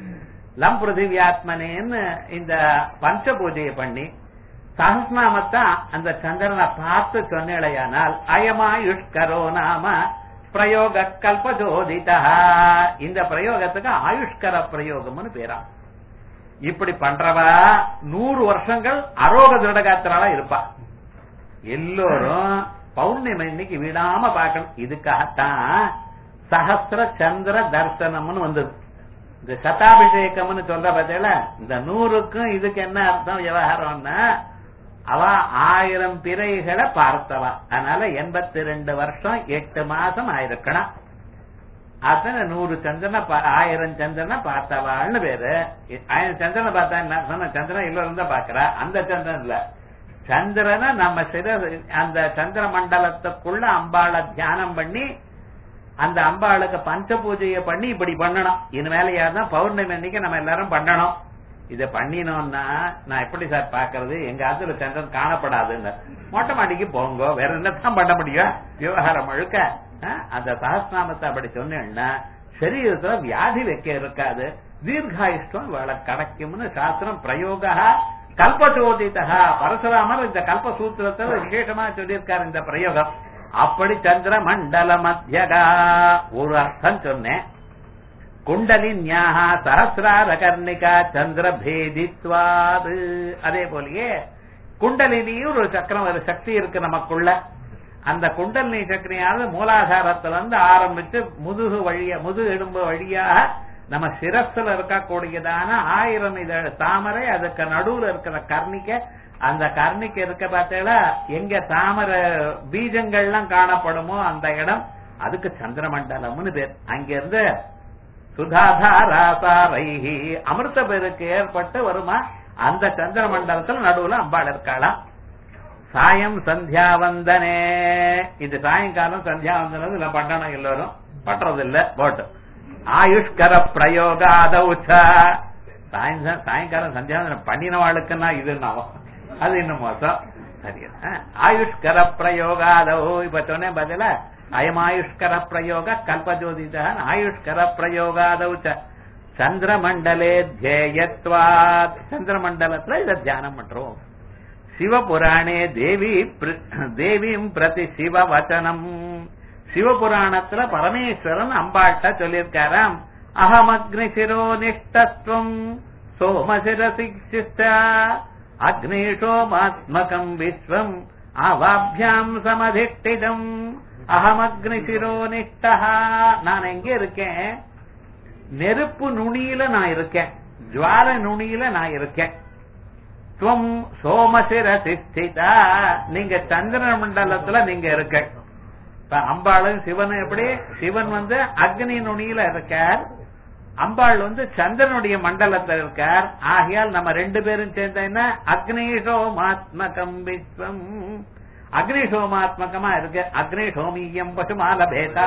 லம் பிருத்திவியாத்மனேன்னு இந்த பஞ்ச பூஜையை பண்ணி சஹஸ்நாமத்தை அந்த சந்திரனை பார்த்து சொன்னேளையானால் அயமாயுஷ்கரோ நாம பிரயோக கல்பஜோதிதா இந்த பிரயோகத்துக்கு ஆயுஷ்கர பிரயோகம்னு பேரா இப்படி பண்றவா நூறு வருஷங்கள் அரோக திருடகாத்திரால இருப்பா எல்லோரும் பௌர்ணமி இன்னைக்கு விடாம பார்க்கணும் இதுக்காகத்தான் சஹஸ்ர சந்திர தர்சனம்னு வந்தது இந்த சதாபிஷேகம்னு சொல்ற பார்த்தீங்களா இந்த நூறுக்கும் இதுக்கு என்ன அர்த்தம் விவகாரம்னா அவ ஆயிரம் பிறைகளை பார்த்தவா அதனால எண்பத்தி ரெண்டு வருஷம் எட்டு மாசம் ஆயிருக்கணும் அத்தனை நூறு சந்திரனை பா- ஆயிரம் சந்திரனை பார்த்தவாள்னு பேரு ஆயிரம் சந்திரனை பார்த்தா என்ன சொன்ன சந்திரன் இல்ல இருந்தா பாக்குறா அந்த சந்திரன் இல்ல சந்திரனை நம்ம சிற அந்த சந்திர மண்டலத்துக்குள்ள அம்பாளை தியானம் பண்ணி அந்த அம்பாளுக்கு பஞ்ச பூஜையை பண்ணி இப்படி பண்ணணும் இனிமேல தான் பௌர்ணமி அன்னைக்கு நம்ம எல்லாரும் பண்ணணும் இத பண்ணினோம்னா நான் எப்படி சார் பாக்குறது எங்க ஆத்துல சந்திரன் காணப்படாதுன்னு மொட்டை மாடிக்கு போங்க வேற என்னத்தான் பண்ண முடியும் விவகாரம் முழுக்க ஆ, அந்த சகஸ்நாமத்தை அப்படி சொன்னேன்னா சரீரத்துல வியாதி வைக்க இருக்காது தீர்காயுஷ்டம் வேலை கிடைக்கும்னு சாஸ்திரம் பிரயோகா கல்பசோதிதா பரசுராமர் இந்த கல்பசூத்திரத்துல விசேஷமா சொல்லியிருக்காரு இந்த பிரயோகம் அப்படி சந்திர மண்டல மத்தியகா ஒரு அர்த்தம் சொன்னேன் குண்டலின்யாக சஹசிரார கர்ணிகா சந்திர பேதித்வாது அதே போலயே குண்டலினியும் ஒரு சக்கரம் ஒரு சக்தி இருக்கு நமக்குள்ள அந்த குண்டலினி சக்தியானது மூலாதாரத்துல இருந்து ஆரம்பிச்சு முதுகு வழியா முதுகு எலும்பு வழியாக நம்ம சிரஸ்ல இருக்கக்கூடியதான ஆயிரம் இதழ் தாமரை அதுக்கு நடுவுல இருக்கிற கர்ணிக்க அந்த கர்ணிக்க இருக்க பார்த்தீங்களா எங்க தாமரை பீஜங்கள்லாம் காணப்படுமோ அந்த இடம் அதுக்கு சந்திரமண்டலம்னு பேர் அங்க இருந்து சுதாதாராசாரைஹி அமிர்த பேருக்கு ஏற்பட்டு வருமா அந்த சந்திர மண்டலத்துல நடுவுல அம்பாள் இருக்காளாம் சாயம் சந்தியாவந்தனே இது சாயங்காலம் சந்தியாவந்தனம் இல்ல பண்ணணும் எல்லாரும் பண்றது இல்ல போட்டு ஆயுஷ்கர பிரயோகாதௌச்ச சாயந்தரம் சாயங்காலம் சந்தியாவந்தனம் பண்ணினவாளுக்குன்னா இது நாமம் அது இன்னும் மோசம் சரியா ஆயுஷ்கர பிரயோகாதோ இப்ப சொன்னேன் பதில அயமாயுஷ்கர பிரயோக கல்பஜோதிதான் ஆயுஷ்கர பிரயோகாதௌச்ச சந்திரமண்டலே தியேயத்வாத் சந்திரமண்டலத்துல இத தியானம் பண்றோம் சிவபுராணே தேவி பிர- தேவியும் பிரதி சிவவச்சனம் சிவபுராணத்துல பரமேஸ்வரன் அம்பாட்ட சொல்லியிருக்காராம் அகமக்னி சிரோ நிஷ்டத்துவம் சோமசிரசி சிஷ்டா அக்னிஷோமாத்மகம் விஸ்வம் அவாபியாம் சமதிஷ்டிதம் அகமக்னி சிரோ நிஷ்டா நான் எங்க இருக்கேன் நெருப்பு நுனியில நான் இருக்கேன் ஜுவால நுனியில நான் இருக்கேன் துவம் சோமசிரசி ஸ்திதா நீங்க சந்திர மண்டலத்துல நீங்க இருக்க இப்ப அம்பாளும் சிவனும் எப்படி சிவன் வந்து அக்னி நுனியில இருக்கார் அம்பாள் வந்து சந்திரனுடைய மண்டலத்தில் இருக்கார் ஆகையால் நம்ம ரெண்டு பேரும் சேர்ந்த என்ன அக்னிஷோமாத்மகம் விஸ்வம் அக்னிஷோமாத்மகமா இருக்கு அக்னிஷோமியம் பசுமால பேதா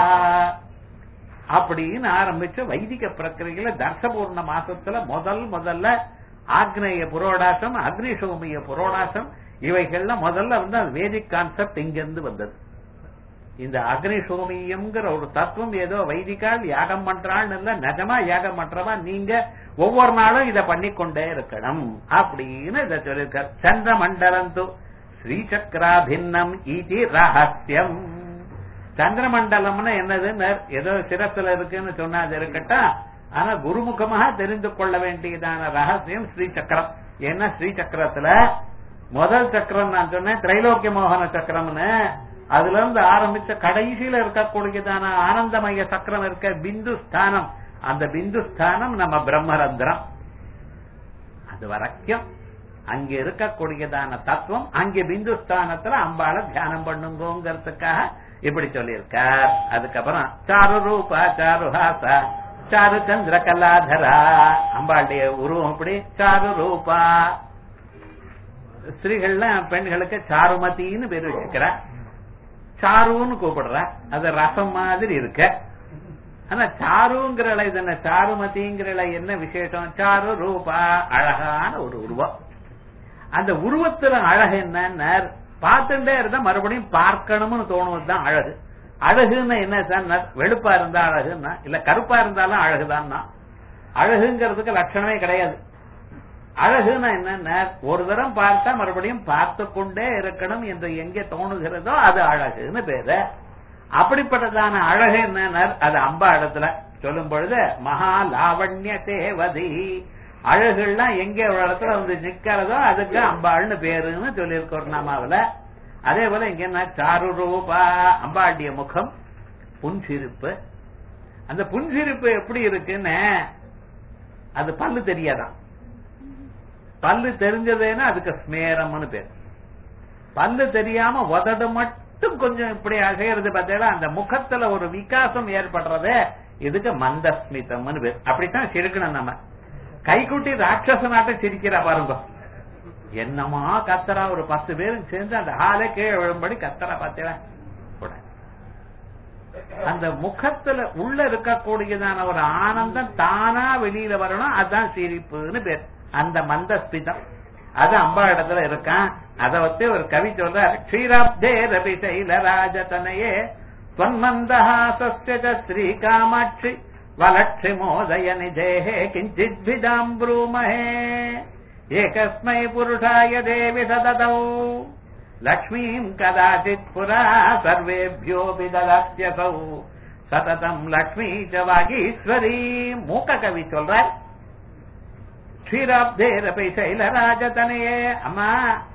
அப்படின்னு ஆரம்பிச்சு வைதிக பிரக்கிரையில தர்சபூர்ண மாசத்துல முதல் முதல்ல ஆக்னேய புரோடாசம் அக்னிசோமிய புரோடாசம் இவைகள்ல முதல்ல வந்து அது வேதிக் கான்செப்ட் இங்கிருந்து வந்தது இந்த அக்னிசோமியம்ங்கிற ஒரு தத்துவம் ஏதோ வைதிகால் யாகம் பண்றான்னு இல்ல நிஜமா யாகம் பண்றவா நீங்க ஒவ்வொரு நாளும் இத பண்ணிக்கொண்டே இருக்கணும் அப்படின்னு இத சொல்லியிருக்கார் சந்திர மண்டலம் து ஸ்ரீசக்கராபின்னம் இது ரகசியம் சந்திரமண்டலம்னு என்னதுன்னு ஏதோ சிரத்துல இருக்குன்னு சொன்னா அது இருக்கட்டும் ஆனா குருமுகமாக தெரிந்து கொள்ள வேண்டியதான ரகசியம் ஸ்ரீ சக்கரம் ஏன்னா ஸ்ரீ சக்கரத்துல முதல் சக்கரம் நான் சொன்னேன் திரைலோக்கிய மோகன சக்கரம்னு அதுல இருந்து ஆரம்பிச்ச கடைசியில இருக்கக்கூடியதான ஆனந்தமய சக்கரம் இருக்க பிந்து ஸ்தானம் அந்த பிந்து ஸ்தானம் நம்ம பிரம்மரந்திரம் அது வரைக்கும் அங்க இருக்கக்கூடியதான தத்துவம் அங்க பிந்து ஸ்தானத்துல அம்பாளை தியானம் பண்ணுங்கோங்கிறதுக்காக இப்படி சொல்லியிருக்கார் அதுக்கப்புறம் சாரு ரூபா சாரு ஹாசா சாரு சந்திர கலாதரா அம்பாளுடைய உருவம் இப்படி சாரு ரூபா ஸ்திரீகள்லாம் பெண்களுக்கு சாருமதின்னு பேர் வச்சுக்கிறா சாருன்னு கூப்பிடுறா அது ரசம் மாதிரி இருக்க ஆனா சாருங்கிற இலை இது என்ன சாருமதிங்கிற இலை என்ன விசேஷம் சாரு ரூபா அழகான ஒரு உருவம் அந்த உருவத்துல அழகு என்னன்னா பார்த்துட்டே இருந்தா மறுபடியும் பார்க்கணும்னு தோணுவதுதான் அழகு அழகுன்னு என்ன சார் வெளுப்பா இருந்தா அழகுன்னா இல்ல கருப்பா இருந்தாலும் அழகுதான் அழகுங்கிறதுக்கு லட்சணமே கிடையாது அழகுன்னா என்னன்னா ஒரு தரம் பார்த்தா மறுபடியும் பார்த்து கொண்டே இருக்கணும் என்று எங்கே தோணுகிறதோ அது அழகுன்னு பேரு அப்படிப்பட்டதான அழகு என்ன அது அம்பா இடத்துல சொல்லும் பொழுது மகா லாவண்ய தேவதி அழகுலாம் எங்க ஒரு இடத்துல வந்து நிக்கிறதோ அதுக்கு அம்பாள்னு பேருன்னு சொல்லியிருக்கோம் நாமாவில அதே போல இங்க என்ன சாரு ரூபா அம்பாளுடைய முகம் புன்சிரிப்பு அந்த புன்சிரிப்பு எப்படி இருக்குன்னு அது பல்லு தெரியாதான் பல்லு தெரிஞ்சதுன்னா அதுக்கு ஸ்மேரம்னு பேர் பல்லு தெரியாம உதடு மட்டும் கொஞ்சம் இப்படி அசைகிறது பார்த்தீங்களா அந்த முகத்துல ஒரு விகாசம் ஏற்படுறது இதுக்கு மந்தஸ்மிதம்னு பேர் அப்படித்தான் சிரிக்கணும் நம்ம கைக்குட்டி ராட்சசனாட்டம் சிரிக்கிறா பாருங்க என்னமா கத்தரா ஒரு பத்து பேரும் சேர்ந்து அந்த ஹாலே கீழே விழும்படி கத்தரா பார்த்தீங்களா கூட அந்த முகத்துல உள்ள இருக்கக்கூடியதான ஒரு ஆனந்தம் தானா வெளியில வரணும் அதுதான் சிரிப்புன்னு பேர் அந்த மந்தஸ்பிதம் அது அம்பா இடத்துல இருக்கான் அதை வச்சு ஒரு கவி சொல்றார் க்ஷீராப்தே ரவி சைல ராஜதனையே त्वन्मन्दहासस्य च श्रीकामाक्षि वलक्षिमोदय निधेः किञ्चिद्भिदाम् ब्रूमहे एकस्मै पुरुषाय देवि सदतौ लक्ष्मीम् कदाचित् पुरा सर्वेभ्योऽपि ददात्यसौ சததம் லக்ஷ்மி ச வாகீஸ்வரி மூக்க கவி சொல்றார் க்ஷீராப்தேரபை சைலராஜதனையே அம்மா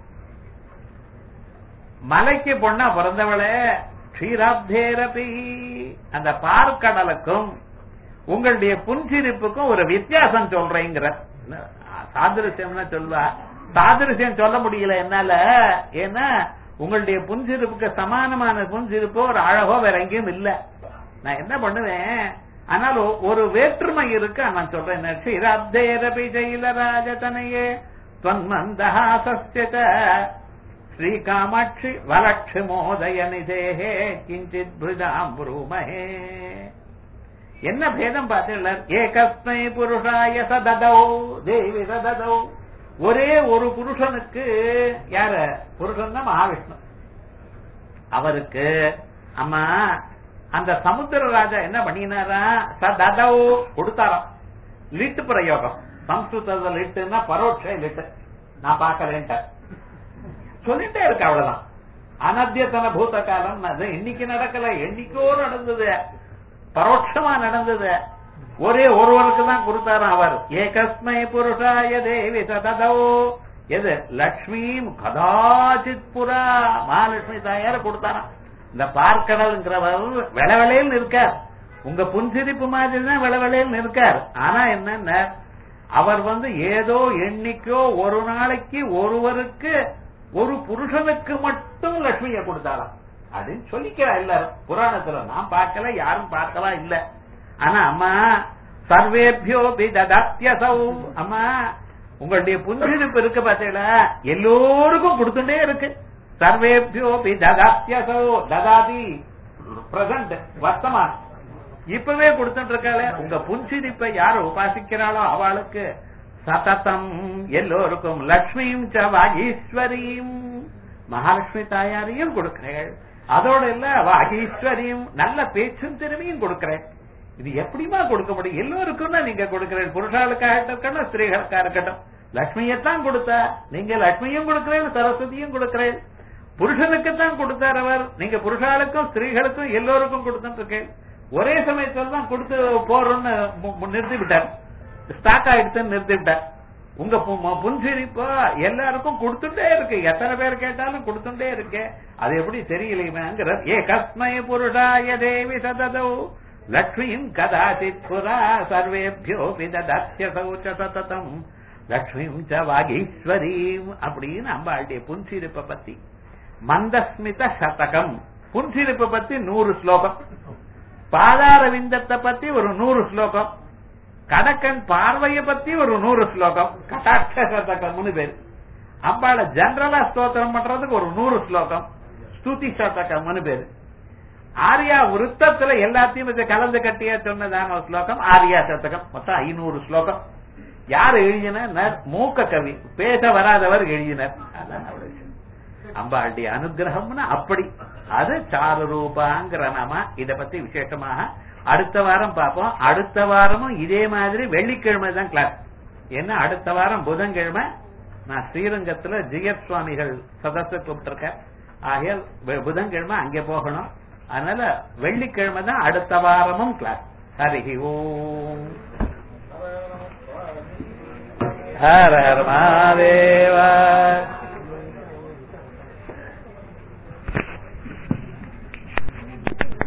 மலைக்கு பொண்ணா பிறந்தவளே க்ஷீராப்தேரபி அந்த பார்க்கடலுக்கும் உங்களுடைய புன்சிரிப்புக்கும் ஒரு வித்தியாசம் சொல்றேங்கிற சாதிருஷ்யம்னா சொல்வா சாதிருஷ்யம் சொல்ல முடியல என்னால ஏன்னா உங்களுடைய புன்சிரிப்புக்கு சமானமான புன்சிரிப்போ ஒரு அழகோ வேற எங்கேயும் இல்ல நான் என்ன பண்ணுவேன் ஆனால் ஒரு வேற்றுமை இருக்கு நான் சொல்றேன் க்ஷீராப்தேரபி ஜெயிலராஜதனையே தொன்மந்தஹாசஸ்ய ஸ்ரீ காமாட்சி வலட்சி மோதய நிதேகே கிஞ்சித் பிருதாம் புரூமஹே என்ன பேதம் பார்த்தீங்களா ஏகஸ்மை புருஷாய சததௌ தேவி சததௌ ஒரே ஒரு புருஷனுக்கு யார புருஷன் தான் மகாவிஷ்ணு அவருக்கு அம்மா அந்த சமுத்திர ராஜா என்ன பண்ணினாரா சததௌ கொடுத்தாராம் லிட்டு பிரயோகம் சம்ஸ்கிருதத்துல லிட்டுன்னா பரோட்ச லிட்டு நான் பார்க்கலேன்ட்டேன் சொல்லிட்டே இருக்கு அவ்வளவுதான் அனத்தியத்தன பூத காலம் அது இன்னைக்கு நடக்கல என்னைக்கோ நடந்தது பரோட்சமா நடந்தது ஒரே ஒருவருக்கு தான் கொடுத்தாராம் அவர் ஏகஸ்மை புருஷாய தேவி சததோ எது லக்ஷ்மி கதாச்சித் புரா மகாலட்சுமி தாயார கொடுத்தாராம் இந்த பார்க்கடல்ங்கிறவர் விளவலையில் இருக்கார் உங்க புன்சிரிப்பு மாதிரி தான் விளவலையில் இருக்கார் ஆனா என்னன்னா அவர் வந்து ஏதோ எண்ணிக்கோ ஒரு நாளைக்கு ஒருவருக்கு ஒரு புருஷனுக்கு மட்டும் லட்சுமியை கொடுத்தாராம் அப்படின்னு சொல்லிக்கிறா எல்லாரும் புராணத்துல நான் பார்க்கல யாரும் பார்க்கலாம் இல்ல ஆனா அம்மா சர்வேபியோபி ததாத்தியசௌ அம்மா உங்களுடைய புன்சிரிப்பு இருக்கு பாத்தீங்களா எல்லோருக்கும் கொடுத்துட்டே இருக்கு சர்வேபியோபி ததாத்தியசௌ ததாதி பிரசன்ட் வர்த்தமான் இப்பவே கொடுத்துட்டு இருக்காளே உங்க புன்சிரிப்பை யார் உபாசிக்கிறாளோ அவளுக்கு சததம் எல்லோருக்கும் லக்ஷ்மியும் ச வாகீஸ்வரியும் மகாலட்சுமி தாயாரையும் கொடுக்கிறேன் அதோட இல்ல வாகீஸ்வரியும் நல்ல பேச்சும் திறமையும் கொடுக்கிறேன் இது எப்படிமா கொடுக்க முடியும் எல்லோருக்கும் தான் நீங்க கொடுக்கிறேன் புருஷாளுக்காக இருக்கட்டும் ஸ்திரீகளுக்கா இருக்கட்டும் லட்சுமியத்தான் கொடுத்த நீங்க லட்சுமியும் கொடுக்கிறேன் சரஸ்வதியும் கொடுக்கிறேன் புருஷனுக்கு தான் கொடுத்தார் அவர் நீங்க புருஷாளுக்கும் ஸ்திரீகளுக்கும் எல்லோருக்கும் கொடுத்துட்டு இருக்கேன் ஒரே சமயத்துல தான் கொடுத்து போறோம்னு நிறுத்தி விட்டார் ஸ்டாக் ஆயிடுச்சுன்னு நிறுத்தி விட்டார் உங்க புன்சிரிப்பா எல்லாருக்கும் கொடுத்துட்டே இருக்கு எத்தனை பேர் கேட்டாலும் கொடுத்துட்டே இருக்கு அது எப்படி தெரியலையுமேங்கிற ஏ கஸ்மய புருஷாய தேவி சததோ லக்ஷ்மியும் கதாச்சித் புரா சர்வேபியோ விததாத்திய சௌச்ச சததம் லக்ஷ்மியும் ச வாகீஸ்வரீம் அப்படின்னு அம்பாளுடைய புன்சிரிப்பை பத்தி மந்தஸ்மித சதகம் புன்சிரிப்பை பத்தி நூறு ஸ்லோகம் பாதார விந்தத்தை பத்தி ஒரு நூறு ஸ்லோகம் கடக்கன் பார்வைய பத்தி ஒரு நூறு ஸ்லோகம் கட்டாட்ச சதகம்னு பேரு அம்பாள ஜெனரலா ஸ்தோத்திரம் பண்றதுக்கு ஒரு நூறு ஸ்லோகம் ஸ்துதி சதகம்னு பேரு ஆரியா விருத்தத்துல எல்லாத்தையும் இதை கலந்து கட்டிய சொன்னதான ஒரு ஸ்லோகம் ஆரியா சதகம் மொத்தம் ஐநூறு ஸ்லோகம் யார் எழுதினர் மூக்க கவி பேச வராதவர் எழுதினர் அதான் அவருடைய அம்பாளுடைய அனுகிரகம்னு அப்படி அது சாரு ரூபாங்கிற நாம இத பத்தி விசேஷமாக அடுத்த வாரம் பார்ப்போம் அடுத்த வாரமும் இதே மாதிரி வெள்ளிக்கிழமை தான் கிளாஸ் என்ன அடுத்த வாரம் புதன்கிழமை நான் ஸ்ரீரங்கத்துல ஜிஎஸ் சுவாமிகள் சதஸ கூப்பிட்டிருக்கேன் ஆகையால் வெ- புதன்கிழமை அங்கே போகணும் அதனால வெள்ளிக்கிழமை தான் அடுத்த வாரமும் கிளாஸ் ஹரி ஓம் ஹர ஹர மகாதேவா